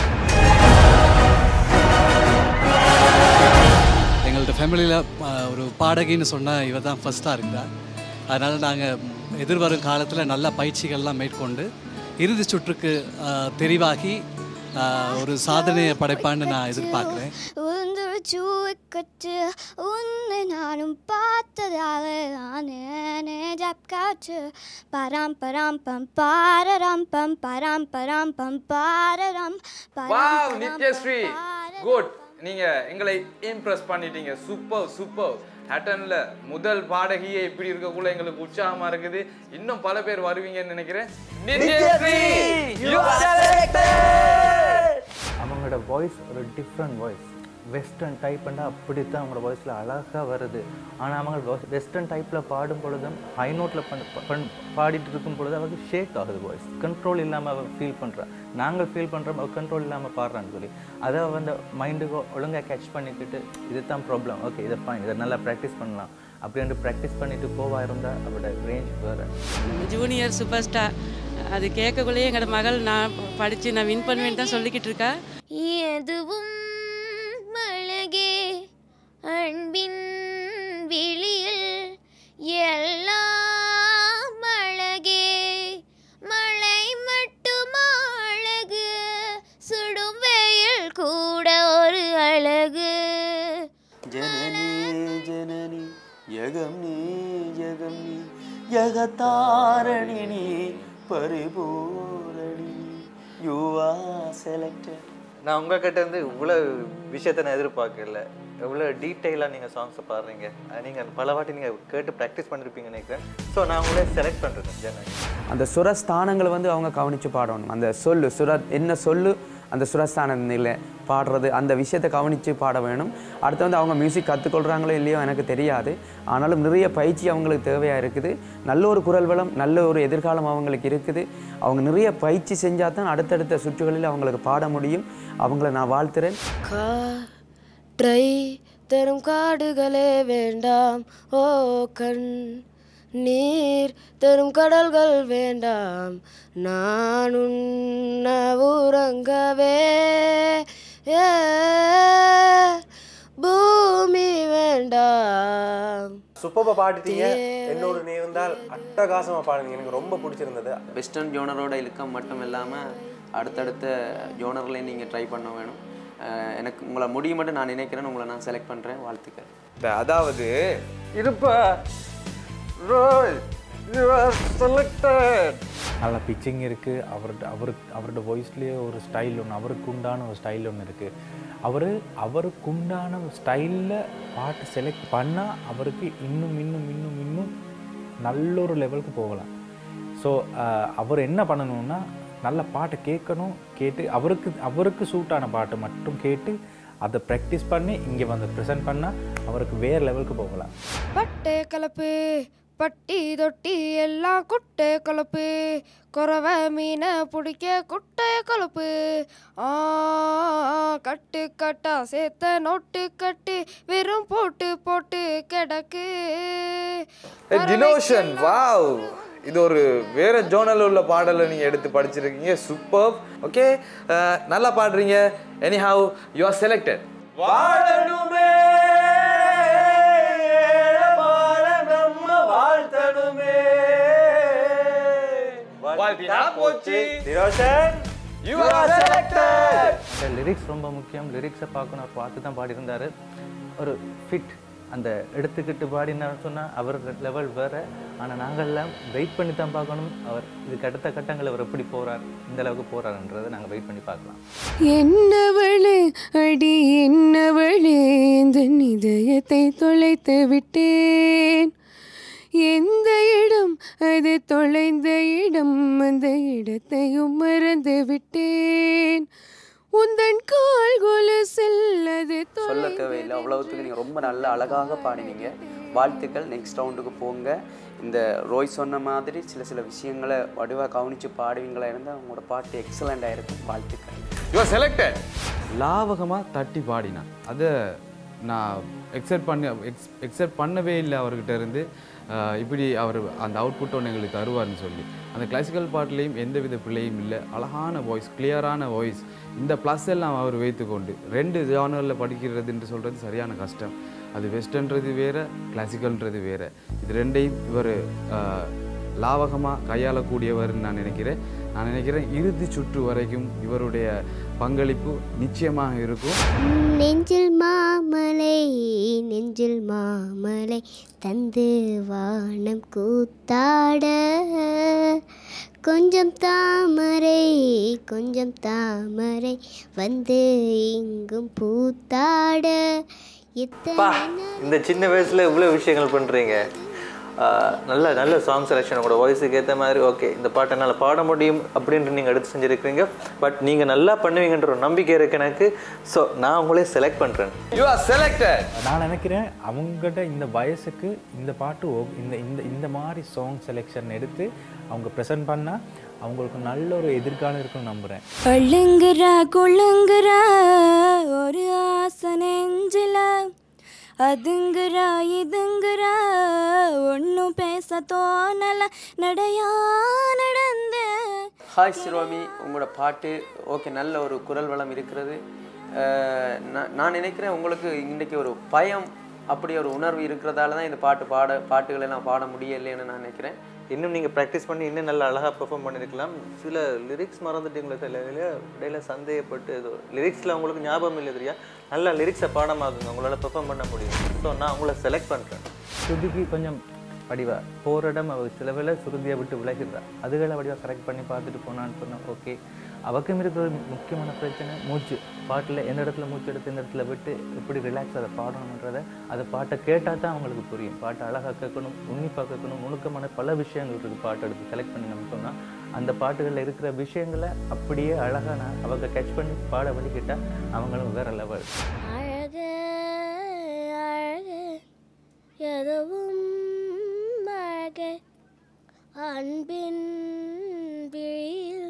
எங்கள்ட்ட ஃபேமிலியில் ஒரு பாடகின்னு சொன்னால் இவ தான் ஃபஸ்ட்டாக இருக்கிறா அதனால் நாங்கள் எதிர்வரும் காலத்தில் நல்ல பயிற்சிகள்லாம் மேற்கொண்டு இறுதி சுற்றுக்கு ஆஹ், தெரிவாகி ஆஹ், ஒரு சாதனையை படைப்பான்னு நான் எதிர்பார்க்குறேன் உந்தொரு சூக்கட்டு உன்னை நானும் பார்த்ததால நானே ஜப்காச்சு பராம் பராம் பம் பாரரம் பம் பராம் பராம் பம் பாரரம் வாவ் நித்யஸ்ரீ குட் நீங்க எங்களை இம்ப்ரெஸ் பண்ணிட்டீங்க சூப்பர் சூப்பர் ஹேட்டன்ல முதல் பாடகியே இப்படி இருக்கக்குள்ள எங்களுக்கு உற்சாகமா இருக்குது இன்னும் பல பேர் வருவீங்கன்னு நினைக்கிறேன் நித்யஸ்ரீ you are அவங்களோட வாய்ஸ் ஒரு டிஃப்ரெண்ட் வாய்ஸ் வெஸ்டர்ன் டைப்னா அப்படித்தான் அவங்களோட வாய்ஸில் அழகாக வருது ஆனால் அவங்க வெஸ்டர்ன் டைப்பில் பாடும் பொழுதும் ஹை நோட்டில் பண் பாடிட்டு இருக்கும் பொழுது அவருக்கு ஷேக் ஆகுது வாய்ஸ் கண்ட்ரோல் இல்லாமல் அவள் ஃபீல் பண்ணுறா நாங்கள் ஃபீல் பண்ணுறோம் அவள் கண்ட்ரோல் இல்லாமல் பாடுறான்னு சொல்லி அதை அவ வந்து மைண்டுக்கு ஒழுங்காக கேட்ச் பண்ணிக்கிட்டு இதுதான் ப்ராப்ளம் ஓகே இதை ஃபைன் இதை நல்லா ப்ராக்டிஸ் பண்ணலாம் அப்படின்ட்டு ப்ராக்டிஸ் பண்ணிட்டு போவா இருந்தால் அவரோட ரேஞ்ச் வேறு ஜூனியர் சூப்பர் ஸ்டார் அது கேட்கக்குள்ளேயே எங்களோட மகள் நான் படித்து நான் வின் பண்ணுவேன்னு தான் சொல்லிக்கிட்டு இருக்கா எதுவும் அழகே அன்பின் விழியில் எல்லாம் அழகே மழை மட்டும் அழகு சுடும் வெயில் கூட ஒரு அழகு ஜனனி ஜனனி யகம் நீ யகம் நீ யகதாரணி நீ பரிபூரணி யூ ஆர் செலக்டட் நான் உங்ககிட்ட இருந்து இவ்வளோ விஷயத்த நான் எதிர்பார்க்கல எவ்வளோ டீட்டெயிலாக நீங்கள் சாங்ஸை பாடுறீங்க நீங்கள் பல வாட்டி நீங்கள் கேட்டு ப்ராக்டிஸ் பண்ணியிருப்பீங்கன்னு நினைக்கிறேன் ஸோ நான் உங்களே செலக்ட் பண்ணுறேன் ஜனனி அந்த சுரஸ்தானங்களை வந்து அவங்க கவனித்து பாடணும் அந்த சொல்லு சுர என்ன சொல்லு அந்த சுரஸ்தானத்தில் பாடுறது அந்த விஷயத்தை கவனித்து பாட வேணும் அடுத்து வந்து அவங்க மியூசிக் கற்றுக்கொள்கிறாங்களோ இல்லையோ எனக்கு தெரியாது ஆனாலும் நிறைய பயிற்சி அவங்களுக்கு தேவையாக இருக்குது நல்ல ஒரு குரல் வளம் நல்ல ஒரு எதிர்காலம் அவங்களுக்கு இருக்குது அவங்க நிறைய பயிற்சி செஞ்சால் தான் அடுத்தடுத்த சுற்றுகளில் அவங்களுக்கு பாட முடியும் அவங்கள நான் வாழ்த்துறேன் காற்றை தரும் காடுகளே வேண்டாம் ஓ கண் நீர் தரும் கடல்கள் வேண்டாம் நான் உன்ன உறங்கவே ஏ, பூமி வேண்டாம் சூப்பராக பாடிட்டீங்க என்னோட நீ இருந்தால் அட்டகாசமாக பாடுங்க எனக்கு ரொம்ப பிடிச்சிருந்தது வெஸ்டர்ன் ஜோனரோட இழுக்கம் மட்டும் இல்லாமல் அடுத்தடுத்த ஜோனர்லேயும் நீங்கள் ட்ரை பண்ண வேணும் அஹ் எனக்கு உங்களை முடியும் மட்டும் நான் நினைக்கிறேன் உங்களை நான் செலக்ட் பண்ணுறேன் வாழ்த்துக்கள் அதாவது இருப்ப ரோல் யூ ஆர் செலக்டட் நல்ல பிச்சிங் இருக்குது அவர்கிட்ட அவருக்கு அவரோட வாய்ஸ்லேயே ஒரு ஸ்டைல் ஒன்று அவருக்கு உண்டான ஒரு ஸ்டைல் ஒன்று இருக்குது அவர் அவருக்கு உண்டான ஸ்டைலில் பாட்டு செலக்ட் பண்ணால் அவருக்கு இன்னும் இன்னும் இன்னும் இன்னும் நல்ல ஒரு லெவலுக்கு போகலாம் ஸோ அவர் என்ன பண்ணணும்னா நல்ல பாட்டை கேட்கணும் கேட்டு அவருக்கு அவருக்கு சூட்டான பாட்டு மட்டும் கேட்டு அதை ப்ராக்டிஸ் பண்ணி இங்கே வந்து ப்ரெசென்ட் பண்ணால் அவருக்கு வேறு லெவலுக்கு போகலாம் பட்டே கலப்பு பட்டி தொட்டி எல்லாம் குட்டை கலப்பு குறவை மீனை பிடிக்க குட்டை கலப்பு ஆ கட்டு கட்டா சேர்த்த நோட்டு கட்டு வெறும் போட்டு போட்டு கிடக்கு டினோஷன் வாவ் இது ஒரு வேற ஜோனல் உள்ள பாடலை நீங்க எடுத்து படிச்சிருக்கீங்க சூப்பர் ஓகே நல்லா பாடுறீங்க anyhow you are selected வாழணுமே போச்சு திரோஷன் யூ ஆர் செலக்டட் அந்த லிரிக்ஸ் ரொம்ப முக்கியம் லிரிக்ஸை பார்க்கணும் அவர் பார்த்து தான் பாடியிருந்தார் ஒரு ஃபிட் அந்த எடுத்துக்கிட்டு பாடினார் சொன்னால் அவர் லெவல் வேறு ஆனால் நாங்கள்லாம் வெயிட் பண்ணி தான் பார்க்கணும் அவர் இதுக்கு அடுத்த கட்டங்கள் அவர் எப்படி போகிறார் இந்த அளவுக்கு போகிறாருன்றதை நாங்கள் வெயிட் பண்ணி பார்க்கலாம் என்னவளே அடி என்னவளே இந்த இதயத்தை தொலைத்து விட்டேன் எந்த இடம் அது தொலைந்த இடம் அந்த இடத்தையும் மறந்து விட்டேன் உந்தன் கால் கொலுசில் அது சொல்ல தேவையில்லை அவ்வளவுத்துக்கு நீங்கள் ரொம்ப நல்ல அழகாக பாடினீங்க வாழ்த்துக்கள் நெக்ஸ்ட் ரவுண்டுக்கு போங்க இந்த ரோய் சொன்ன மாதிரி சில சில விஷயங்களை வடிவாக கவனித்து பாடுவீங்களா இருந்தால் உங்களோட பாட்டு எக்ஸலண்டாக இருக்கும் வாழ்த்துக்கள் யூ ஆர் செலக்டட் லாவகமாக தட்டி பாடினான் அதை நான் எக்ஸெப்ட் பண்ண எக்ஸ் எக்ஸெப்ட் பண்ணவே இல்லை அவர்கிட்ட இருந்து ஆஹ் இப்படி அவர் அந்த அவுட்புட் ஒன்று எங்களுக்கு தருவார்னு சொல்லி அந்த கிளாசிக்கல் பாட்டுலேயும் எந்தவித பிள்ளையும் இல்லை அழகான வாய்ஸ் கிளியரான வாய்ஸ் இந்த ப்ளஸ் எல்லாம் அவர் வைத்துக்கொண்டு ரெண்டு ஜானரில் படிக்கிறதுன்னு சொல்கிறது சரியான கஷ்டம் அது வெஸ்டர்ன்றது வேறு கிளாசிக்கல்ன்றது வேறு இது ரெண்டையும் இவர் லாவகமாக கையாளக்கூடியவர்னு நான் நினைக்கிறேன் நான் நினைக்கிறேன் இறுதி சுற்று வரைக்கும் இவருடைய பங்களிப்பு நிச்சயமாக இருக்கும் நெஞ்சில் மாமலை நெஞ்சில் மாமலை தந்து வானம் கூத்தாட கொஞ்சம் தாமரை கொஞ்சம் தாமரை வந்து இங்கும் பூத்தாட பா இந்த சின்ன வயசுல இவ்வளோ விஷயங்கள் பண்றீங்க ஆஹ் நல்ல நல்ல சாங் செலெக்ஷன் உங்களோட வாய்ஸுக்கு ஏற்ற மாதிரி ஓகே இந்த பாட்டை என்னால் பாட முடியும் அப்படின்ட்டு நீங்கள் எடுத்து செஞ்சுருக்கீங்க பட் நீங்கள் நல்லா பண்ணுவீங்கன்ற ஒரு நம்பிக்கை இருக்கு எனக்கு ஸோ நான் உங்களே செலக்ட் பண்ணுறேன் யூ ஆர் செலக்டட் நான் நினைக்கிறேன் அவங்ககிட்ட இந்த வயசுக்கு இந்த பாட்டு ஓ- இந்த இந்த இந்த மாதிரி சாங் செலெக்ஷன் எடுத்து அவங்க ப்ரெசென்ட் பண்ணால் அவங்களுக்கு நல்ல ஒரு எதிர்காலம் இருக்குன்னு நம்புகிறேன் அழுங்குறா குழுங்குறா ஒரு ஆசை நெஞ்சில அதுங்குறா இதுங்குறா ஒன்றும் பேச தோணல நடையா நடந்த ஹாய் சிரோமி உங்களோட பாட்டு ஓகே நல்ல ஒரு குரல் வளம் இருக்கிறது அஹ் நான் நான் நினைக்கிறேன் உங்களுக்கு இன்றைக்கி ஒரு பயம் அப்படி ஒரு உணர்வு இருக்கிறதால தான் இந்த பாட்டு பாட பாட்டுகளை நான் பாட முடியலைன்னு நான் நினைக்கிறேன் இன்னும் நீங்கள் ப்ராக்டிஸ் பண்ணி இன்னும் நல்லா அழகாக பெர்ஃபார்ம் பண்ணியிருக்கலாம் சில லிரிக்ஸ் மறந்துட்டீங்களே தெரியல இடையில சந்தேகப்பட்டு ஏதோ லிரிக்ஸில் உங்களுக்கு ஞாபகம் இல்லை தெரியா நல்லா லிரிக்ஸை பாடமாகுங்க உங்களால் பெர்ஃபார்ம் பண்ண முடியும் ஸோ நான் உங்களை செலக்ட் பண்ணுறேன் ஸ்ருதிக்கு கொஞ்சம் வடிவா போகிற இடம் அவள் சில வேளை சுருதியை விட்டு விலகிடுறா அதுகளை வடிவா கரெக்ட் பண்ணி பார்த்துட்டு போனான்னு சொன்னேன் ஓகே அவக்கும் இருக்கிற ஒரு முக்கியமான பிரச்சனை மூச்சு பாட்டில் எந்த இடத்துல மூச்சு எடுத்து எந்த இடத்துல விட்டு எப்படி ரிலாக்ஸ் அதை பாடணுன்றதை அதை பாட்டை கேட்டால் தான் அவங்களுக்கு புரியும் பாட்டை அழகாக கேட்கணும் உன்னிப்பாக கேட்கணும் நுணுக்கமான பல விஷயங்கள் இருக்குது பாட்டு எடுத்து செலக்ட் பண்ணி நம்ம சொன்னால் அந்த பாட்டுகளில் இருக்கிற விஷயங்களை அப்படியே அழகாக நான் அவங்க கேட்ச் பண்ணி பாட வழிகிட்டால் அவங்களும் வேற லெவல் அழகு அழகு எதுவும் அழகு அன்பின் விழியில்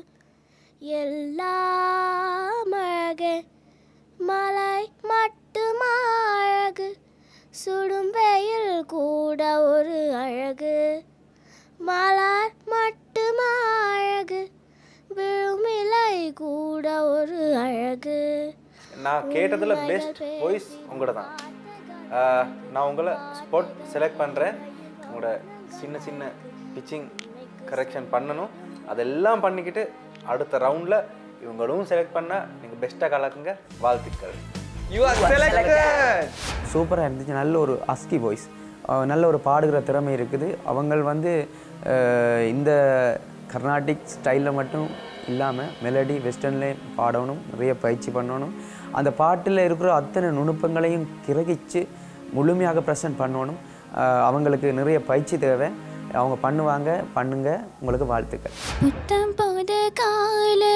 எல்லாம் அழகு மலை மட்டும் அழகு சுடும் வெயில் கூட ஒரு அழகு மலர் மட்டும் அழகு விழும் இலை கூட ஒரு அழகு நான் கேட்டதில் பெஸ்ட் வாய்ஸ் உங்களோட தான் ஆஹ் நான் உங்களை ஸ்பாட் செலக்ட் பண்ணுறேன் உங்களோட சின்ன சின்ன பிச்சிங் கரெக்ஷன் பண்ணணும் அதெல்லாம் பண்ணிக்கிட்டு அடுத்த ரவுண்டில் இவங்களும் செலக்ட் பண்ணால் நீங்கள் பெஸ்ட்டாக கலக்குங்க வாழ்த்துக்கள் யூ ஆர் செலக்டட் சூப்பராக இருந்துச்சு நல்ல ஒரு அஸ்கி வாய்ஸ் நல்ல ஒரு பாடுகிற திறமை இருக்குது அவங்க வந்து அஹ், இந்த கர்நாடிக் ஸ்டைலில் மட்டும் இல்லாமல் மெலடி வெஸ்டர்ன்லேயும் பாடணும் நிறைய பயிற்சி பண்ணணும் அந்த பாட்டில் இருக்கிற அத்தனை நுணுப்பங்களையும் கிரகிச்சு முழுமையாக ப்ரெசென்ட் பண்ணணும் அஹ், அவங்களுக்கு நிறைய பயிற்சி தேவை அவங்க பண்ணுவாங்க பண்ணுங்க உங்களுக்கு வாழ்த்துக்கள் புத்தம் போத காலை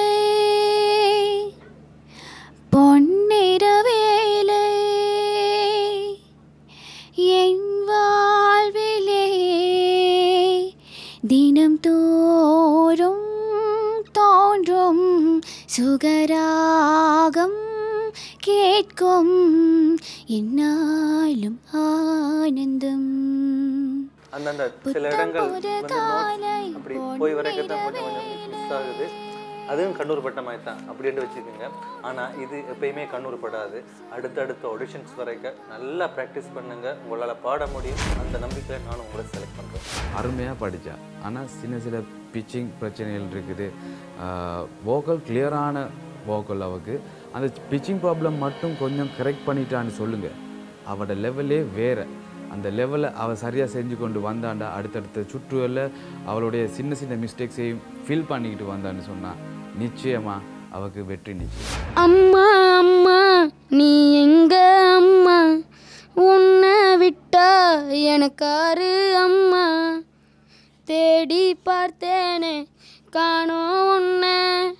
பொன்னிற வேலை என் வாழ்விலே தினம் தோறும் தோன்றும் சுகராகம் கேட்கும் என்னாலும் ஆனந்தம் அந்தந்த சில இடங்கள் வந்து notes அப்படி போய் வரைக்கும் தான் கொஞ்சம் கொஞ்சம் மிஸ் ஆகுது அதுவும் கண்ணூர் பட்ட மாதிரி தான் அப்படின்ட்டு வச்சுக்கோங்க ஆனால் இது எப்பயுமே கண்ணூர் படாது அடுத்தடுத்த ஆடிஷன்ஸ் வரைக்கும் நல்லா ப்ராக்டிஸ் பண்ணுங்க உங்களால் பாட முடியும் அந்த நம்பிக்கையில் நானும் உங்களை செலக்ட் பண்ணுறேன் அருமையாக படித்தா ஆனால் சின்ன சில பிச்சிங் பிரச்சனைகள் இருக்குது வோக்கல் கிளியரான வோக்கல் அவக்கு அந்த பிச்சிங் ப்ராப்ளம் மட்டும் கொஞ்சம் கரெக்ட் பண்ணிட்டான்னு சொல்லுங்கள் அவட லெவலே வேறு அந்த லெவலை அவள் சரியாக செஞ்சு கொண்டு வந்தாண்டா அடுத்தடுத்த சுற்றுகளில் அவளுடைய சின்ன சின்ன மிஸ்டேக்ஸையும் ஃபில் பண்ணிக்கிட்டு வந்தான்னு சொன்னால் நிச்சயமாக அவக்கு வெற்றி நிச்சயம் அம்மா அம்மா நீ எங்க அம்மா உன்னை விட்டா எனக்காரு அம்மா தேடி பார்த்தேனே காணோம் உன்னை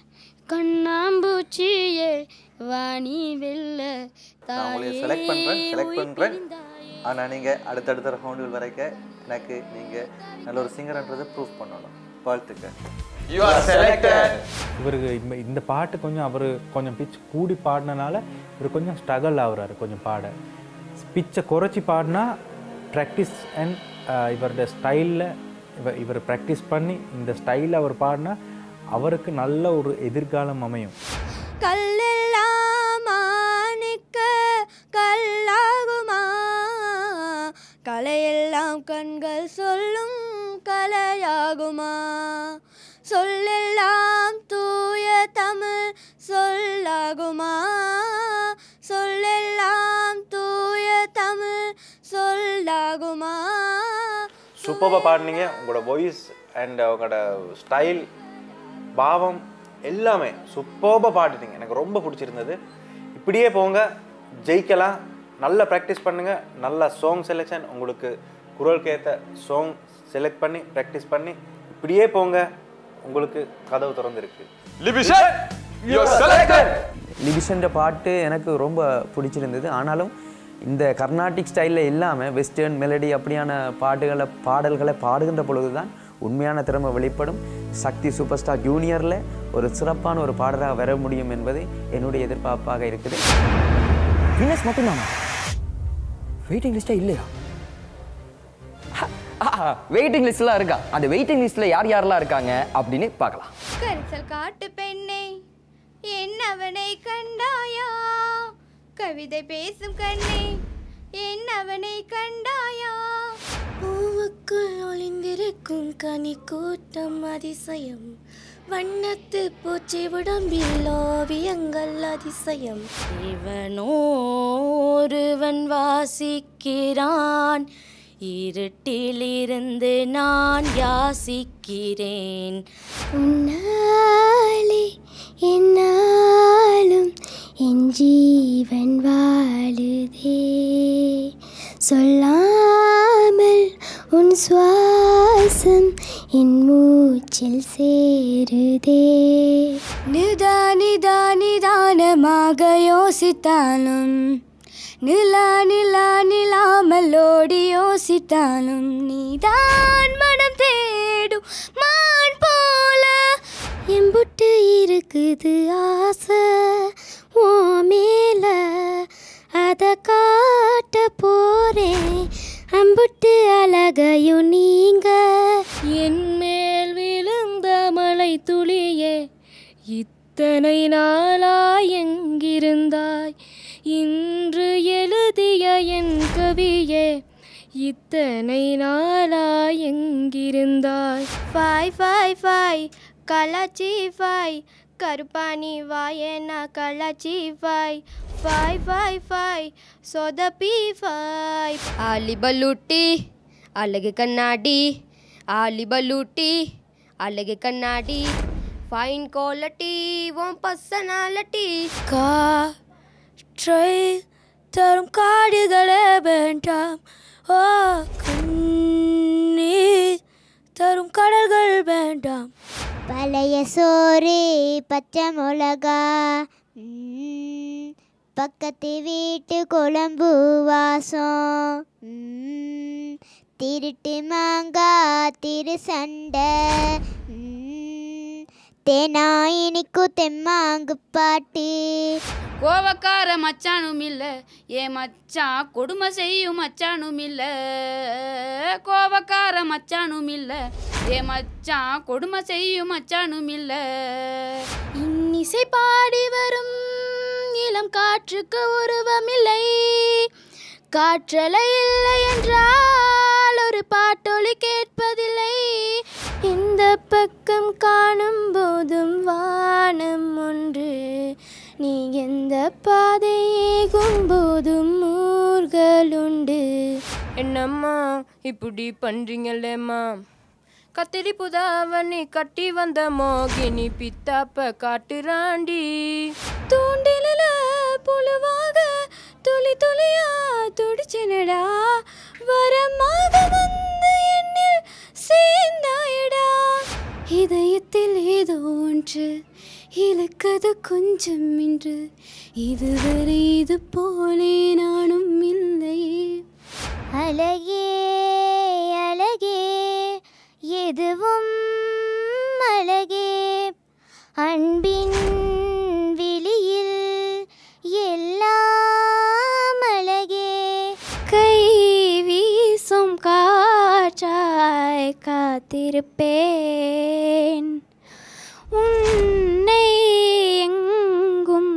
கண்ணாம்பூச்சியே வாணி வெல்ல நான் உங்களை செலக்ட் பண்ணுறேன் செலக்ட் பண்ணுறேன் ஆனால் நீங்கள் அடுத்தடுத்த ரவுண்டுகள் வரைக்கும் எனக்கு நீங்கள் நல்ல ஒரு சிங்கர்ன்றதை ப்ரூவ் பண்ணணும் வாழ்த்துக்கள் யூ ஆர் செலக்டட் இவருக்கு இந்த இந்த பாட்டு கொஞ்சம் அவர் கொஞ்சம் பிச் கூடி பாடினனால இவர் கொஞ்சம் ஸ்ட்ரகிள் ஆகுறாரு கொஞ்சம் பாட பிச்சை குறைச்சி பாடினா ப்ராக்டிஸ் அண்ட் இவருடைய ஸ்டைலில் இவர் இவர் ப்ராக்டிஸ் பண்ணி இந்த ஸ்டைலில் அவர் பாடினா அவருக்கு நல்ல ஒரு எதிர்காலம் அமையும் கல்லெல்லாம் மாணிக்க கல்லாகுமா கலையெல்லாம் கண்கள் சொல்லும் கலையாகுமா சொல்லெல்லாம் தூய தமிழ் சொல்லாகுமா சொல்லெல்லாம் தூய தமிழ் சொல்லாகுமா சூப்பராக பாடினீங்க உங்களோட வாய்ஸ் அண்ட் உங்களோட ஸ்டைல் பாவம் எல்லாமே சூப்பராக பாடிட்டீங்க எனக்கு ரொம்ப பிடிச்சிருந்தது இப்படியே போங்க ஜெயிக்கலாம் நல்ல ப்ராக்டிஸ் பண்ணுங்கள் நல்ல சாங் செலெக்ஷன் உங்களுக்கு குரலுக்கு ஏற்ற சாங் செலக்ட் பண்ணி ப்ராக்டிஸ் பண்ணி இப்படியே போங்க உங்களுக்கு கதவு திறந்துருக்கு லிபிஷன் யூ ஆர் செலக்டட் லிபிஷன்ற பாட்டு எனக்கு ரொம்ப பிடிச்சிருந்தது ஆனாலும் இந்த கர்நாடிக் ஸ்டைலில் இல்லாமல் வெஸ்டர்ன் மெலடி அப்படியான பாட்டுகளை பாடல்களை பாடுகின்ற பொழுது தான் உண்மையான திறமை வெளிப்படும் சக்தி சூப்பர் ஸ்டார் ஜூனியரில் ஒரு சிறப்பான ஒரு பாடலாக வர முடியும் என்பது என்னுடைய எதிர்பார்ப்பாக இருக்குது வினஸ் மட்டும்தானா வெயிட்டிங் லிஸ்டே இல்லையா வெயிட்டிங் லிஸ்ட்லாம் இருக்கா அந்த வெயிட்டிங் லிஸ்ட்ல யார் யாரெல்லாம் இருக்காங்க அப்படின்னு பார்க்கலாம் கரிசல் காட்டு பெண்ணே என்னவனை கண்டாயா கவிதை பேசும் கண்ணே என்னவனை கண்டாயா பூவுக்குள் ஒளிந்திருக்கும் கனி கூட்டம் அதிசயம் வண்ணத்து பூச்சி உடம்பில் ஓவியங்கள் அதிசயம் இவனோ ஒருவன் வாசிக்கிறான் இருட்டிலிருந்து நான் யாசிக்கிறேன் உன்னாலே என்னாலும் என் ஜீவன் வாழுதே சொல்லாமல் உன் சுவாசம் என் மூச்சில் சேருதே நிதா நிதா நிதானமாக யோசித்தாலும் நிலா நிலா நிலாமலோடி யோசித்தாலும் நீதான் மனம் தேடும் மான் போல எம்புட்டு இருக்குது ஆசை ஓ மேல அத காட்ட போறேன் அம்புட்டு அழகையும் நீங்க என் மேல் விழுந்த மலை துளியே இத்தனை நாளாய் எங்கிருந்தாய் இன்று எழுதிய என் கவியே இத்தனை நாளாய் எங்கிருந்தாய் ஃபாய் ஃபாய் ஃபாய் கலாச்சி ஃபாய் கருப்பாணி வாயனா கலாச்சி ஃபாய் ஃபாய் ஃபாய் ஃபாய் சொதப்பி ஃபாய் ஆலி பல்லூட்டி அழகு கண்ணாடி ஆலி பல்லூட்டி அழகு கண்ணாடி ஃபைன் குவாலிட்டி உன் பர்சனாலிட்டி காற்றை தரும் காடுகளே வேண்டாம் ஓ கண்ணீர் தரும் கடல்கள் வேண்டாம் பழைய சோறு பச்சை மிளகா ம், பக்கத்து வீட்டு குழம்பு வாசம் ம், திருட்டு மாங்கா திரு சண்டை ம், தேனா இனிக்கும் தெம்மாங்கு பாட்டு கோவக்கார மச்சானும் இல்ல ஏ மச்சான் கொடுமை செய்யும் மச்சானும் இல்ல கோவக்கார மச்சானும் இல்ல ஏ மச்சான் கொடுமை செய்யும் மச்சானும் இல்ல இன்னிசை பாடி வரும் இளம் காற்றுக்கு உருவமில்லை காற்றலை இல்லை என்றால் ஒரு பாட்டொலி கேட்பதில்லை இந்த பக்கம் காணும் போதும் வானம் ஒன்று நீ எந்த பாதை ஏகும் போதும் ஊர்களுண்டு என்னம்மா இப்படி பண்றீங்களேம்மா கத்திரி புதாவணி கட்டி வந்த மோகினி பித்தாப்ப காட்டுறாண்டி தூண்டில புழுவாக துளி துளியா துடிச்சனடா வரமாக வந்து என்னில் சேர்ந்தாயடா இதயத்தில் ஏதோ ஒன்று இழுக்கது கொஞ்சம் இன்று இதுவரை இது போலே நானும் இல்லையே அழகே அழகே எதுவும் அழகே அன்பின் விழியில் எல்லாம் அழகே கை வீசும் காற்றாய் காத்திருப்பேன் உன்னை எங்கும்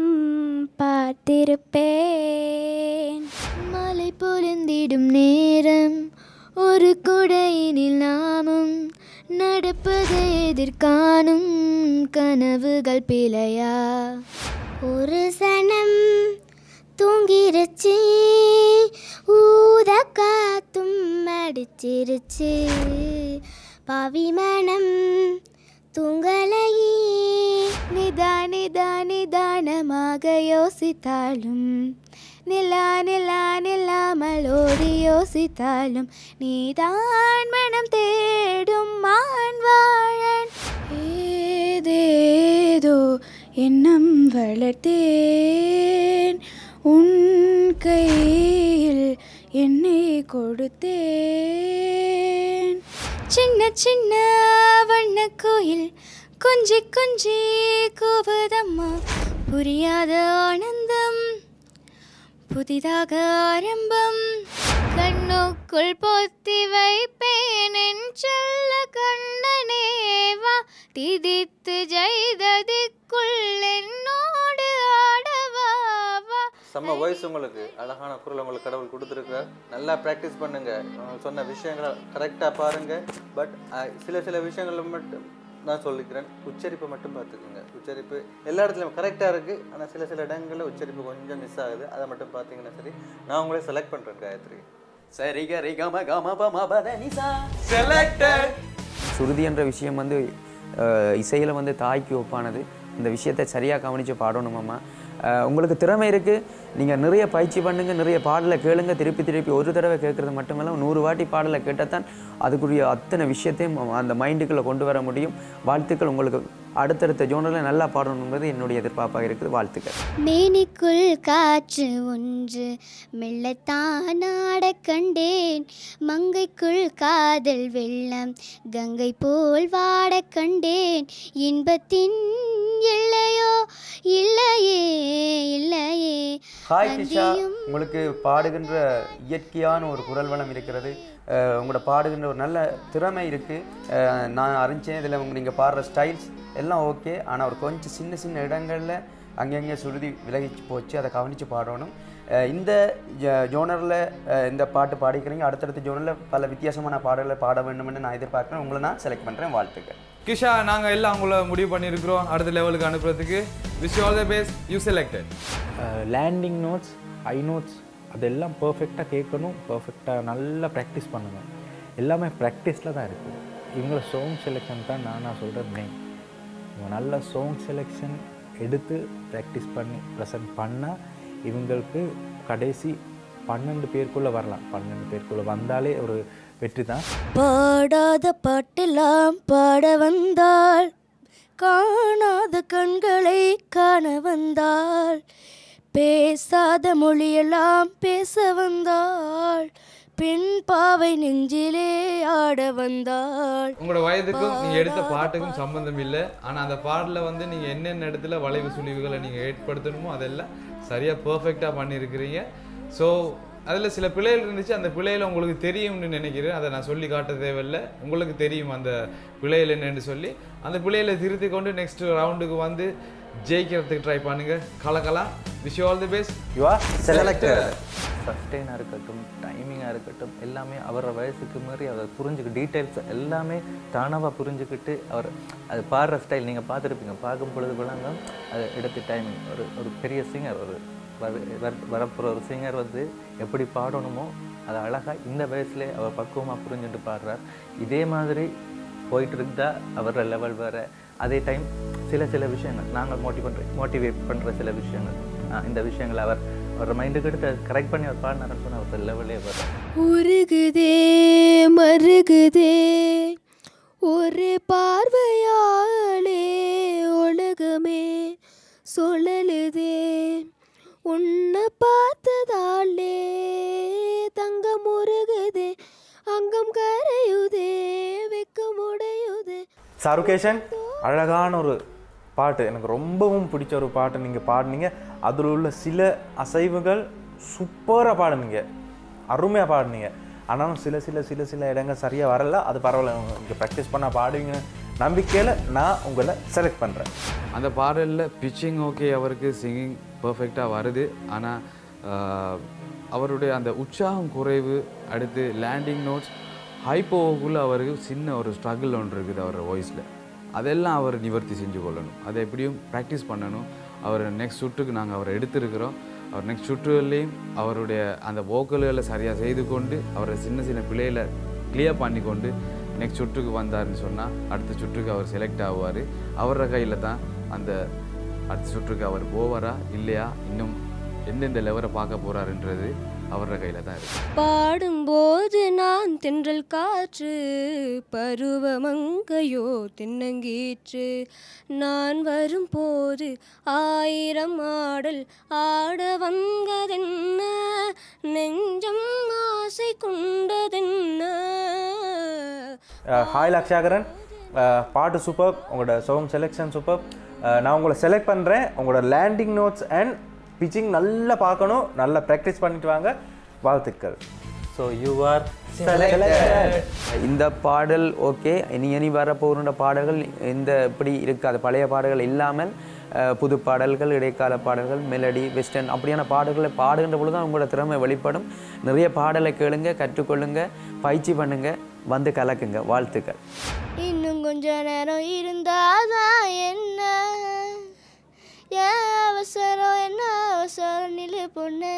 பார்த்திருப்பேன் மலை பொருந்திடும் நேரம் ஒரு குடையினில் நாமும் நடப்பதை எதிர்காணும் கனவுகள் பிழையா ஒரு சனம் தூங்கிருச்சு ஊத காத்தும் அடிச்சிருச்சு பவிமனம் தூங்கலையே நிதா நிதா நிதானமாக யோசித்தாலும் நிலா நிலா நில்லாமல் ஓடி யோசித்தாலும் நீதான் மனம் தேடும் மான்வாழன் ஏதேதோ எண்ணம் வளர்த்தேன் உன் கையில் என்னை கொடுத்தேன் சின்ன சின்ன வண்ண கோயில் கொஞ்சி கொஞ்சி கூவதம்மா புரியாத ஆனந்தம் புதிதாக ஆரம்பம் கண்ணுக்குள் பொத்தி வைப்பேன் என் செல்ல கண்ணனே வா திதித்து ஜெய்ததிக்குள் என்னோடு ஆடவா வா செம்ம வாய்ஸ் உங்களுக்கு அழகான குரல் உங்களுக்கு கடவுள் கொடுத்துருக்கார் நல்லா ப்ராக்டிஸ் பண்ணுங்க நான் சொன்ன விஷயங்களை கரெக்டாக பாருங்க பட் சில சில விஷயங்களை மட்டும் நான் சொல்லிக்கிறேன் உச்சரிப்பை மட்டும் பார்த்துக்கோங்க உச்சரிப்பு எல்லா இடத்துலையும் கரெக்டாக இருக்குது ஆனால் சில சில இடங்களில் உச்சரிப்பு கொஞ்சம் மிஸ் ஆகுது அதை மட்டும் பார்த்தீங்கன்னா சரி நான் உங்களை செலக்ட் பண்ணுறேன் காயத்ரி சரி கரி கம கம பம பத நிசா செலக்டட் சுருதி என்ற விஷயம் வந்து அஹ், இசையில வந்து தாய்க்கு ஒப்பானது இந்த விஷயத்தை சரியாக கவனித்து பாடணுமாம்மா அஹ், உங்களுக்கு திறமை இருக்குது நீங்கள் நிறைய பயிற்சி பண்ணுங்க நிறைய பாடலை கேளுங்க திருப்பி திருப்பி ஒரு தடவை கேட்குறது மட்டுமல்ல நூறு வாட்டி பாடலை கேட்டால் அதுக்குரிய அத்தனை விஷயத்தையும் அந்த மைண்டுக்குள்ளே கொண்டு வர முடியும் வாழ்த்துக்கள் உங்களுக்கு அடுத்தடுத்த ஜோனரில் நல்லா பாடணுங்கிறது என்னுடைய எதிர்பார்ப்பாக இருக்குது வாழ்த்துக்கள் மேனிக்குள் காற்று ஒன்று மெல்லத்தான் ஆடக் கண்டேன் மங்கைக்குள் காதல் வெள்ளம் கங்கை போல் வாடக் கண்டேன் இன்பத்தின் எல்லையோ இல்லையே இல்லையே ஹாய் கிஷா அங்கேயும் உங்களுக்கு பாடுகின்ற இயற்கையான ஒரு குரல் வளம் இருக்கிறது அஹ் உங்களோட பாடுகின்ற ஒரு நல்ல திறமை இருக்குது நான் அறிஞ்சேன் இதில் உங்க நீங்கள் பாடுற ஸ்டைல்ஸ் எல்லாம் ஓகே ஆனால் ஒரு கொஞ்சம் சின்ன சின்ன இடங்களில் அங்கங்கே சுருதி விலகி போச்சு அதை கவனித்து பாடணும் அஹ் இந்த ஜோனரில் இந்த பாட்டு பாடிக்கிறீங்க அடுத்தடுத்த ஜோனரில் பல வித்தியாசமான பாடல்களை பாட வேண்டும்னு நான் எதிர்பார்க்குறேன் உங்களை நான் செலக்ட் பண்ணுறேன் வாழ்த்துக்கள் கிஷா நாங்கள் எல்லாம் உங்களை முடிவு பண்ணியிருக்கிறோம் அடுத்த லெவலுக்கு அனுப்புறதுக்கு wish all the best you selected landing notes I notes அதெல்லாம் பர்ஃபெக்டாக கேட்கணும் பர்ஃபெக்டாக நல்லா ப்ராக்டிஸ் பண்ணணும் எல்லாமே ப்ராக்டிஸில் தான் இருக்குது இவங்கள சாங் செலெக்ஷன் தான் நான் நான் சொல்கிறேன் மெயின் இவங்க நல்ல சாங் செலெக்ஷன் எடுத்து ப்ராக்டிஸ் பண்ணி ப்ரெசென்ட் பண்ணால் இவங்களுக்கு கடைசி பன்னெண்டு பேருக்குள்ளே வரலாம் பன்னெண்டு பேருக்குள்ளே வந்தாலே ஒரு வெற்றி தான் பாடாத பாட்டெல்லாம் பாட வந்தாள் காணாத கண்களை காண வந்தாள் பேசாத மொழியெல்லாம் பேச வந்தாள் பெண் பாவை நெஞ்சிலே ஆட வந்தாள் உங்களோட வயதுக்கும் நீங்க எடுத்த பாட்டுக்கும் சம்பந்தம் இல்லை ஆனா அந்த பாடல வந்து நீங்க என்னென்ன இடத்துல வளைவு சுழிவுகளை நீங்க ஏற்படுத்தணுமோ அதெல்லாம் சரியா பெர்ஃபெக்டா பண்ணியிருக்கிறீங்க ஸோ அதில் சில பிழைகள் இருந்துச்சு அந்த பிழையில உங்களுக்கு தெரியும்னு நினைக்கிறேன் அதை நான் சொல்லி காட்ட தேவையில்லை உங்களுக்கு தெரியும் அந்த பிழைகள் என்னன்னு சொல்லி அந்த பிழையில திருத்தி கொண்டு நெக்ஸ்ட் ரவுண்டுக்கு வந்து ஜெயிக்கிறதுக்கு ட்ரை பண்ணுங்க கலக்கலாம் wish all the best you are selected சஸ்டெயினாக இருக்கட்டும் டைமிங்காக இருக்கட்டும் எல்லாமே அவரோட வயசுக்கு மாதிரி அவர் புரிஞ்சுக்க டீட்டெயில்ஸ் எல்லாமே தானாக புரிஞ்சுக்கிட்டு அவர் அது பாடுற ஸ்டைல் நீங்கள் பார்த்துருப்பீங்க பார்க்கும் பொழுது விளங்க அது எடுத்து டைமிங் ஒரு ஒரு பெரிய சிங்கர் ஒரு வரப்போகிற ஒரு சிங்கர் வந்து எப்படி பாடணுமோ அது அழகாக இந்த வயசுலேயே அவர் பக்குவமாக புரிஞ்சுட்டு பாடுறார் இதே மாதிரி போயிட்டு இருந்தா அவரோட லெவல் வேறு அதே டைம் சில சில விஷயங்கள் நாங்கள் மோட்டிவ் பண்ணுற மோட்டிவேட் பண்ணுற சில விஷயங்கள் ஆஹ் இந்த விஷயங்களை அவர் அவர் மைண்டுக்கு எடுத்து கரெக்ட் பண்ணி அவர் பாடினாருன்னு சொன்னால் அவர் லெவலே வரும் உருகுதே மருகுதே ஒரு பார்வையாலே உலகமே சுழலுதே உன்னை பார்த்ததாலே தங்கம் உருகுதே அங்கம் கரையுதே வெக்கம் உடையுதே சாருகேஷன் அழகான ஒரு பாட்டு எனக்கு ரொம்பவும் பிடிச்ச ஒரு பாட்டு நீங்கள் பாடினீங்க அதில் உள்ள சில அசைவுகள் சூப்பராக பாடுனீங்க அருமையாக பாடுனீங்க ஆனாலும் சில சில சில சில இடங்கள் சரியாக வரல அது பரவாயில்ல இங்கே ப்ராக்டிஸ் பண்ண பாடுவீங்க நம்பிக்கையில் நான் உங்களை செலக்ட் பண்ணுறேன் அந்த பாடலில் பிச்சிங் ஓகே அவருக்கு சிங்கிங் பர்ஃபெக்டாக வருது ஆனால் அவருடைய அந்த உற்சாகம் குறைவு அடுத்து லேண்டிங் நோட்ஸ் ஹை போகக்குள்ள அவருக்கு சின்ன ஒரு ஸ்ட்ரகிள் ஒன்று இருக்குது அவர் வாய்ஸில் அதெல்லாம் அவர் நிவர்த்தி செஞ்சு கொள்ளணும் அதை எப்படியும் ப்ராக்டிஸ் பண்ணணும் அவர் நெக்ஸ்ட் சுற்றுக்கு நாங்கள் அவரை எடுத்திருக்கிறோம் அவர் நெக்ஸ்ட் சுற்றுகள்லேயும் அவருடைய அந்த வோக்கல்களை சரியாக செய்து கொண்டு அவரை சின்ன சின்ன பிள்ளைகளை கிளியர் பண்ணி கொண்டு நெக்ஸ்ட் சுற்றுக்கு வந்தாருன்னு சொன்னால் அடுத்த சுற்றுக்கு அவர் செலக்ட் ஆகுவார் அவரோட கையில் தான் அந்த அடுத்த சுற்றுக்கு அவர் போவாரா இல்லையா இன்னும் எந்தெந்த லெவரை பார்க்க போகிறாருன்றது அவரோட கையில் தான் இருக்குது பாடும்போது நான் தென்றல் காற்று பருவமங்கையோ தென்னங்கீற்று நான் வரும்போது ஆயிரம் ஆடல் ஆட வந்ததென்ன நெஞ்சம் ஆசை கொண்டதென்ன ஹாய் லக்ஷாகரன் அஹ், பாட்டு சூப்பர் உங்களோட சாங் செலெக்ஷன் சூப்பர் நான் உங்களை செலக்ட் பண்ணுறேன் உங்களோட லேண்டிங் நோட்ஸ் அண்ட் பிச்சிங் நல்லா பார்க்கணும் நல்லா ப்ராக்டிஸ் பண்ணிட்டு வாங்க வாழ்த்துக்கள் ஸோ யூ ஆர் இந்த பாடல் ஓகே இனி இனி வர போகிற பாடல்கள் இந்த இப்படி இருக்காது பழைய பாடல்கள் இல்லாமல் அஹ், புது பாடல்கள் இடைக்கால பாடல்கள் மெலடி வெஸ்டர்ன் அப்படியான பாடல்களை பாடுகின்ற பொழுது தான் உங்களோட திறமை வெளிப்படும் நிறைய பாடலை கேளுங்க கற்றுக்கொள்ளுங்க பயிற்சி பண்ணுங்க வந்து கலக்குங்க வாழ்த்துக்கள் இன்னும் கொஞ்ச நேரம் இருந்தாதான் என்ன ஏன் அவசரம் என்ன அவசரம் நில்லு பொண்ணு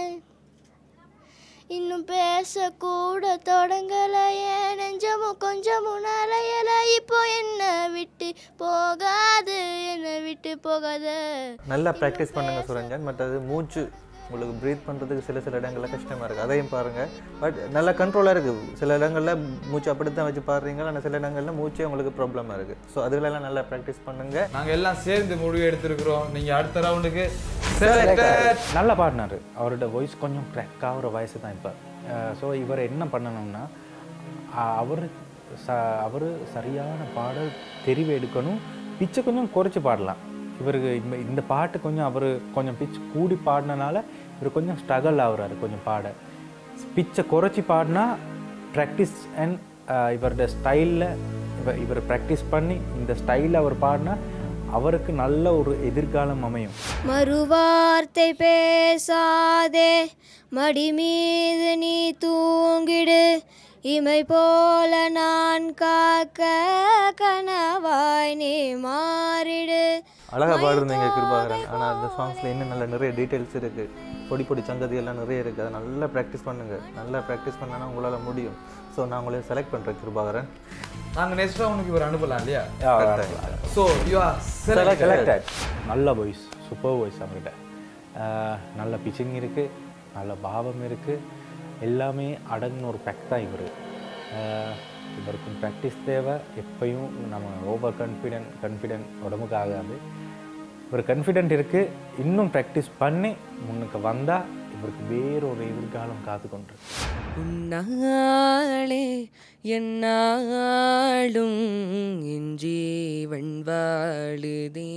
இன்னும் பேசக்கூட தொடங்கல ஏன் நெஞ்சமும் கொஞ்சமும் நலையல இப்போ என்ன விட்டு போகாது என்ன விட்டு போகாத நல்லா ப்ராக்டிஸ் பண்ணுங்க சுரஞ்சன் மற்றது மூச்சு உங்களுக்கு ப்ரீத் பண்ணுறதுக்கு சில சில இடங்களில் கஷ்டமாக இருக்குது அதையும் பாருங்கள் பட் நல்லா கண்ட்ரோலாக இருக்குது சில இடங்களில் மூச்சு அப்படி தான் வச்சு பாடுறீங்க ஆனால் சில இடங்களில் மூச்சே உங்களுக்கு ப்ராப்ளமாக இருக்குது ஸோ அதுகளெல்லாம் நல்லா ப்ராக்டிஸ் பண்ணுங்கள் நாங்கள் எல்லாம் சேர்ந்து முடிவு எடுத்திருக்கிறோம் நீங்கள் அடுத்த ரவுண்டுக்கு நல்லா பாடினாரு அவரோட வாய்ஸ் கொஞ்சம் க்ராக் ஆகிற வயசு தான் இப்போ ஸோ இவர் என்ன பண்ணணும்னா அவர் ச அவர் சரியான பாடல் தெரிவு எடுக்கணும் பிச்சை கொஞ்சம் குறைச்சி பாடலாம் இவருக்கு இந்த இந்த பாட்டு கொஞ்சம் அவர் கொஞ்சம் பிச் கூடி பாடினனால இவர் கொஞ்சம் ஸ்ட்ரகிள் ஆகுறாரு கொஞ்சம் பாட பிச்சை குறைச்சி பாடினா ப்ராக்டிஸ் அண்ட் இவரோட ஸ்டைலில் இவர் இவர் ப்ராக்டிஸ் பண்ணி இந்த ஸ்டைலில் அவர் பாடினா அவருக்கு நல்ல ஒரு எதிர்காலம் அமையும் மறுவார்த்தை பேசாதே மடி மீது நீ தூங்கிடு இமை போல நான் காக்க கனவாய் நீ மாறிடு அழகாக பாடுறீங்க கிருபாகரன் ஆனால் அந்த சாங்ஸில் இன்னும் நல்ல நிறைய டீட்டெயில்ஸ் இருக்குது பொடி பொடி சங்கதி எல்லாம் நிறைய இருக்குது அதை நல்லா ப்ராக்டிஸ் பண்ணுங்கள் நல்லா ப்ராக்டிஸ் பண்ணனா உங்களால் முடியும் ஸோ நான் உங்களை செலக்ட் பண்ணுறேன் கிருபாகரன் நாங்கள் நெக்ஸ்ட் ரவுண்டுக்கு இவர் அனுப்பலாம் இல்லையா Yeah, so you are selected நல்ல வாய்ஸ் சூப்பர் வாய்ஸ் அவங்ககிட்ட ஆஹ் நல்ல பிச்சிங் இருக்குது நல்ல பாவம் இருக்குது எல்லாமே அடங்கின ஒரு பேக் தான் இவர் இவருக்கும் ப்ராக்டிஸ் தேவை எப்பயும் நம்ம ஓவர் கான்ஃபிடென்ட் கான்ஃபிடென்ட் உடம்புக்கு ஆகாது இவர் கான்ஃபிடென்ட் இருக்குது இன்னும் ப்ராக்டிஸ் பண்ணி முன்னுக்கு வந்தால் அவருக்கு வேறொரு எதிர்காலம் காத்து கொண்டு உன்னாளே என்னாலும் என் ஜீவன் வாழுதே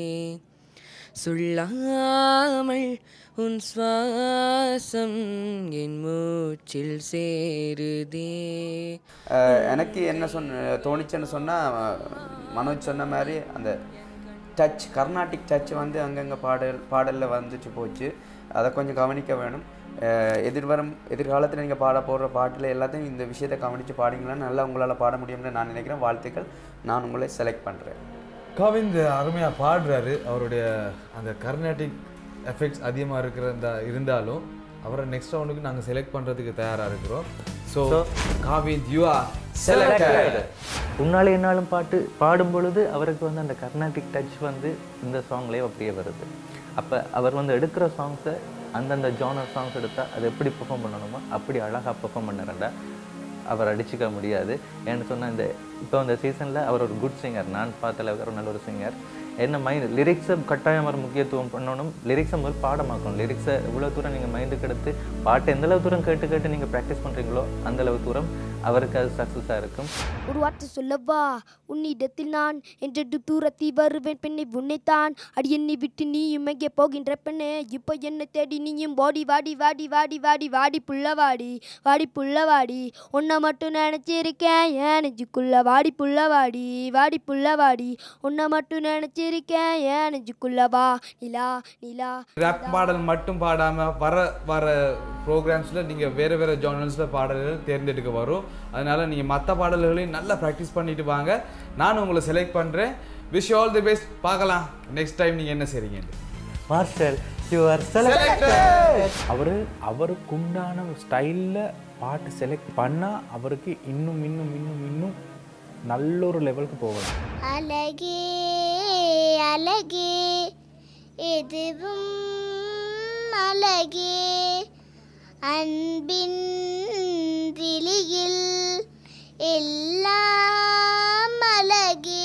சொல்லாமல் உன் சுவாசம் என் மூச்சில் சேருதே அஹ் எனக்கு என்ன சொன்ன தோணுச்சுன்னு சொன்னால் மனோஜ் சொன்ன மாதிரி அந்த டச் கர்நாடிக் டச் வந்து அங்கங்கே பாடல் பாடலில் வந்துட்டு போச்சு அதை கொஞ்சம் கவனிக்க வேணும் அஹ் எதிர்வரும் எதிர்காலத்தில் நீங்கள் பாட போடுற பாட்டில் எல்லாத்தையும் இந்த விஷயத்தை கவனித்து பாடிங்களா நல்லா உங்களால் பாட முடியும்னு நான் நினைக்கிறேன் வாழ்த்துக்கள் நான் உங்களை செலக்ட் பண்ணுறேன் கவிந்த் அருமையாக பாடுறாரு அவருடைய அந்த கர்நாடிக் எஃபெக்ட்ஸ் அதிகமாக இருக்கிற இந்த இருந்தாலும் அவரை நெக்ஸ்ட் ரவுண்டுக்கு நாங்கள் செலக்ட் பண்ணுறதுக்கு தயாராக இருக்கிறோம் so Kavind you are selected உன்னாலே என்னாலும் பாட்டு பாடும் பொழுது அவருக்கு வந்து அந்த கர்நாடிக் டச் வந்து இந்த சாங்லேயே அப்படியே வருது அப்போ அவர் வந்து எடுக்கிற சாங்ஸை அந்தந்த ஜானர் சாங்ஸ் எடுத்தால் அது எப்படி பெர்ஃபார்ம் பண்ணணுமோ அப்படி அழகாக பெர்ஃபார்ம் பண்ணுறேன்டா அவர் அடிச்சுக்க முடியாது ஏன்னு சொன்னால் இந்த இப்போ இந்த சீசனில் அவர் ஒரு குட் சிங்கர் நான் பார்த்த அவர் நல்ல ஒரு சிங்கர் என்ன மைண்ட் லிரிக்ஸை கட்டாயம் அவர் முக்கியத்துவம் பண்ணணும் லிரிக்ஸை முதல் பாடமாக்கணும் லிரிக்ஸை எவ்வளோ தூரம் நீங்கள் மைண்டுக்கு எடுத்து பாட்டு எந்த அளவு தூரம் கேட்டு கேட்டு நீங்கள் ப்ராக்டிஸ் பண்ணுறீங்களோ அந்த அளவு தூரம் அவருக்கு அது சக்ஸஸாக இருக்கும் ஒரு வார்த்தை சொல்லவா உன்னிடத்தில் நான் என்றென்று தூரத்தி வருவேன் பெண்ணை உன்னைத்தான் அடி என்னை விட்டு நீயும் எங்கே போகின்ற பெண்ணே இப்போ என்னை தேடி நீயும் ஓடி வாடி வாடி வாடி வாடி வாடி புள்ளவாடி வாடி புள்ளவாடி உன்னை மட்டும் நினச்சிருக்கேன் ஏன் நெஞ்சுக்குள்ள வாடி புள்ளவாடி வாடி புள்ளவாடி உன்னை மட்டும் நினச்சிருக்கேன் ஏன் நெஞ்சுக்குள்ள வா நிலா நிலா ரேப் பாடல் மட்டும் பாடாமல் வர வர ப்ரோக்ராம்ஸில் நீங்கள் வேறு வேறு ஜானல்ஸில் பாடல்கள் தேர்ந்தெடுக்க வரும் அதனால் நீங்கள் மற்ற பாடல்களையும் நல்லா ப்ராக்டிஸ் பண்ணிட்டு வாங்க நான் உங்களை செலக்ட் பண்ணுறேன் விஷ் ஆல் தி பெஸ்ட் பார்க்கலாம் நெக்ஸ்ட் டைம் நீங்கள் என்ன செய்றீங்க மார்ஷல் யூ ஆர் அவர் அவருக்கு உண்டான ஸ்டைலில் பாட்டு செலக்ட் பண்ணால் அவருக்கு இன்னும் இன்னும் இன்னும் இன்னும் நல்ல ஒரு லெவலுக்கு போகலாம் அழகே அழகே எதுவும் அழகே அன்பின் விழியில் எல்லாம் அழகே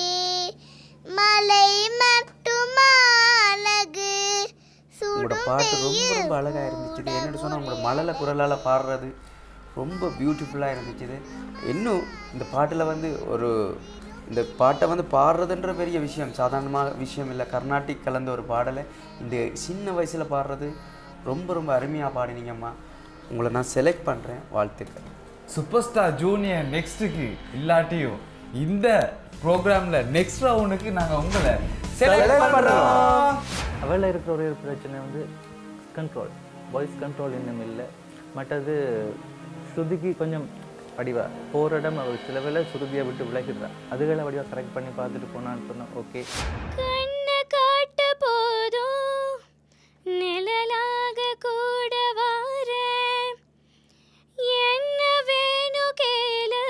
மலை மட்டும் அழகு உங்களோட பாட்டு ரொம்ப ரொம்ப அழகாக இருந்துச்சு என்னென்னு சொன்னால் உங்களோட மழலை குரலால் பாடுறது ரொம்ப பியூட்டிஃபுல்லாக இருந்துச்சு இன்னும் இந்த பாட்டில் வந்து ஒரு இந்த பாட்டை வந்து பாடுறதுன்ற பெரிய விஷயம் சாதாரணமாக விஷயம் இல்லை கர்நாடிக் கலந்த ஒரு பாடலை இந்த சின்ன வயசில் பாடுறது ரொம்ப ரொம்ப அருமையாக பாடினீங்கம்மா உங்களை நான் செலக்ட் பண்ணுறேன் வாழ்த்துக்கள் சூப்பர் ஸ்டார் ஜூனியர் நெக்ஸ்ட்டுக்கு இல்லாட்டியும் இந்த ப்ரோக்ராமில் நெக்ஸ்ட் ரவுண்டுக்கு நாங்கள் உங்களை செலக்ட் பண்ணுறோம் அவளில் இருக்கிற ஒரே ஒரு பிரச்சனை வந்து கண்ட்ரோல் வாய்ஸ் கண்ட்ரோல் இன்னும் இல்லை மற்றது ஸ்ருதிக்கு கொஞ்சம் வடிவா போகிற இடம் அவள் சில வேளை சுருதியை விட்டு விலகிடுறா அதுகளை வடிவா கரெக்ட் பண்ணி பார்த்துட்டு போனான்னு சொன்னால் ஓகே கண்ண காட்ட போதும் நிழலாக கூட வாரேன் என்ன வேணும் கேளு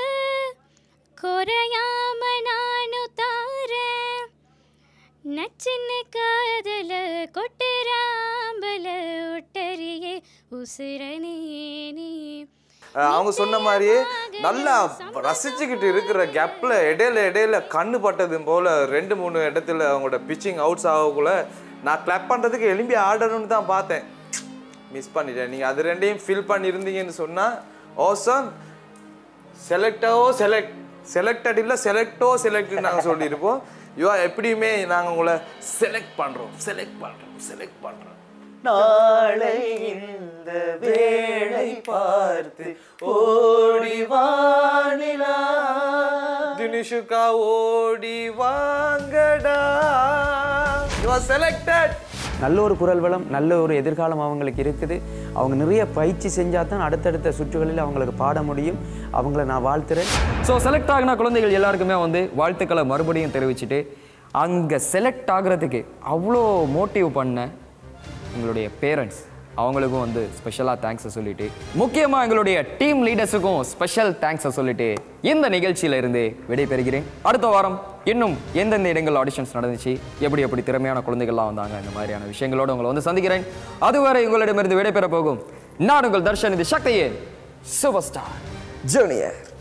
குறையாம நானும் தாரேன் நச்சின்னு காதல கொட்டுறாம்பல ஒட்டறியே உசுரனே நீ அஹ் அவங்க சொன்ன மாதிரியே நல்லா ரசிச்சுக்கிட்டு இருக்கிற கேப்பில் இடையில இடையில கண்ணு பட்டது போல் ரெண்டு மூணு இடத்துல அவங்களோட பிச்சிங் அவுட்ஸ் ஆகக்குள்ள நான் கிளப் பண்ணுறதுக்கு எலும்பி ஆடணும்னு தான் பார்த்தேன் மிஸ் பண்ணிட்டேன் நீங்கள் அது ரெண்டையும் ஃபில் பண்ணியிருந்தீங்கன்னு சொன்னால் ஓசம் செலக்டோ செலக்ட் செலக்டட் இல்லை செலக்டோ செலக்ட்னு நாங்கள் சொல்லியிருப்போம் யோ எப்படியுமே நாங்கள் உங்களை செலக்ட் பண்ணுறோம் செலக்ட் பண்ணுறோம் செலக்ட் பண்ணுறோம் நாளை இந்த வேளை பார்த்து ஓடி வானிலா தினிஷுக்கா ஓடி வாங்கடா யூ ஆர் செலக்டட் நல்ல ஒரு குரல் வளம் நல்ல ஒரு எதிர்காலம் அவங்களுக்கு இருக்குது அவங்க நிறைய பயிற்சி செஞ்சால் தான் அடுத்தடுத்த சுற்றுகளில் அவங்களுக்கு பாட முடியும் அவங்கள நான் வாழ்த்துறேன் ஸோ செலக்ட் ஆகின குழந்தைகள் எல்லாருக்குமே வந்து வாழ்த்துக்களை மறுபடியும் தெரிவிச்சுட்டு அங்கே செலக்ட் ஆகுறதுக்கு அவ்வளோ மோட்டிவ் பண்ண எங்களுடைய பேரண்ட்ஸ் அவங்களுக்கும் வந்து ஸ்பெஷலாக தேங்க்ஸை சொல்லிட்டு முக்கியமாக எங்களுடைய டீம் லீடர்ஸுக்கும் ஸ்பெஷல் தேங்க்ஸை சொல்லிட்டு இந்த நிகழ்ச்சியில இருந்து விடைபெறுகிறேன் அடுத்த வாரம் இன்னும் எந்தெந்த இடங்கள் ஆடிஷன்ஸ் நடந்துச்சு எப்படி எப்படி திறமையான குழந்தைகள்லாம் வந்தாங்க இந்த மாதிரியான விஷயங்களோடு உங்களை வந்து சந்திக்கிறேன் அதுவரை உங்களிடமிருந்து விடைபெற போகும் நான் உங்கள் தர்ஷன் இது சக்தியே சூப்பர் ஸ்டார் ஜூனியர்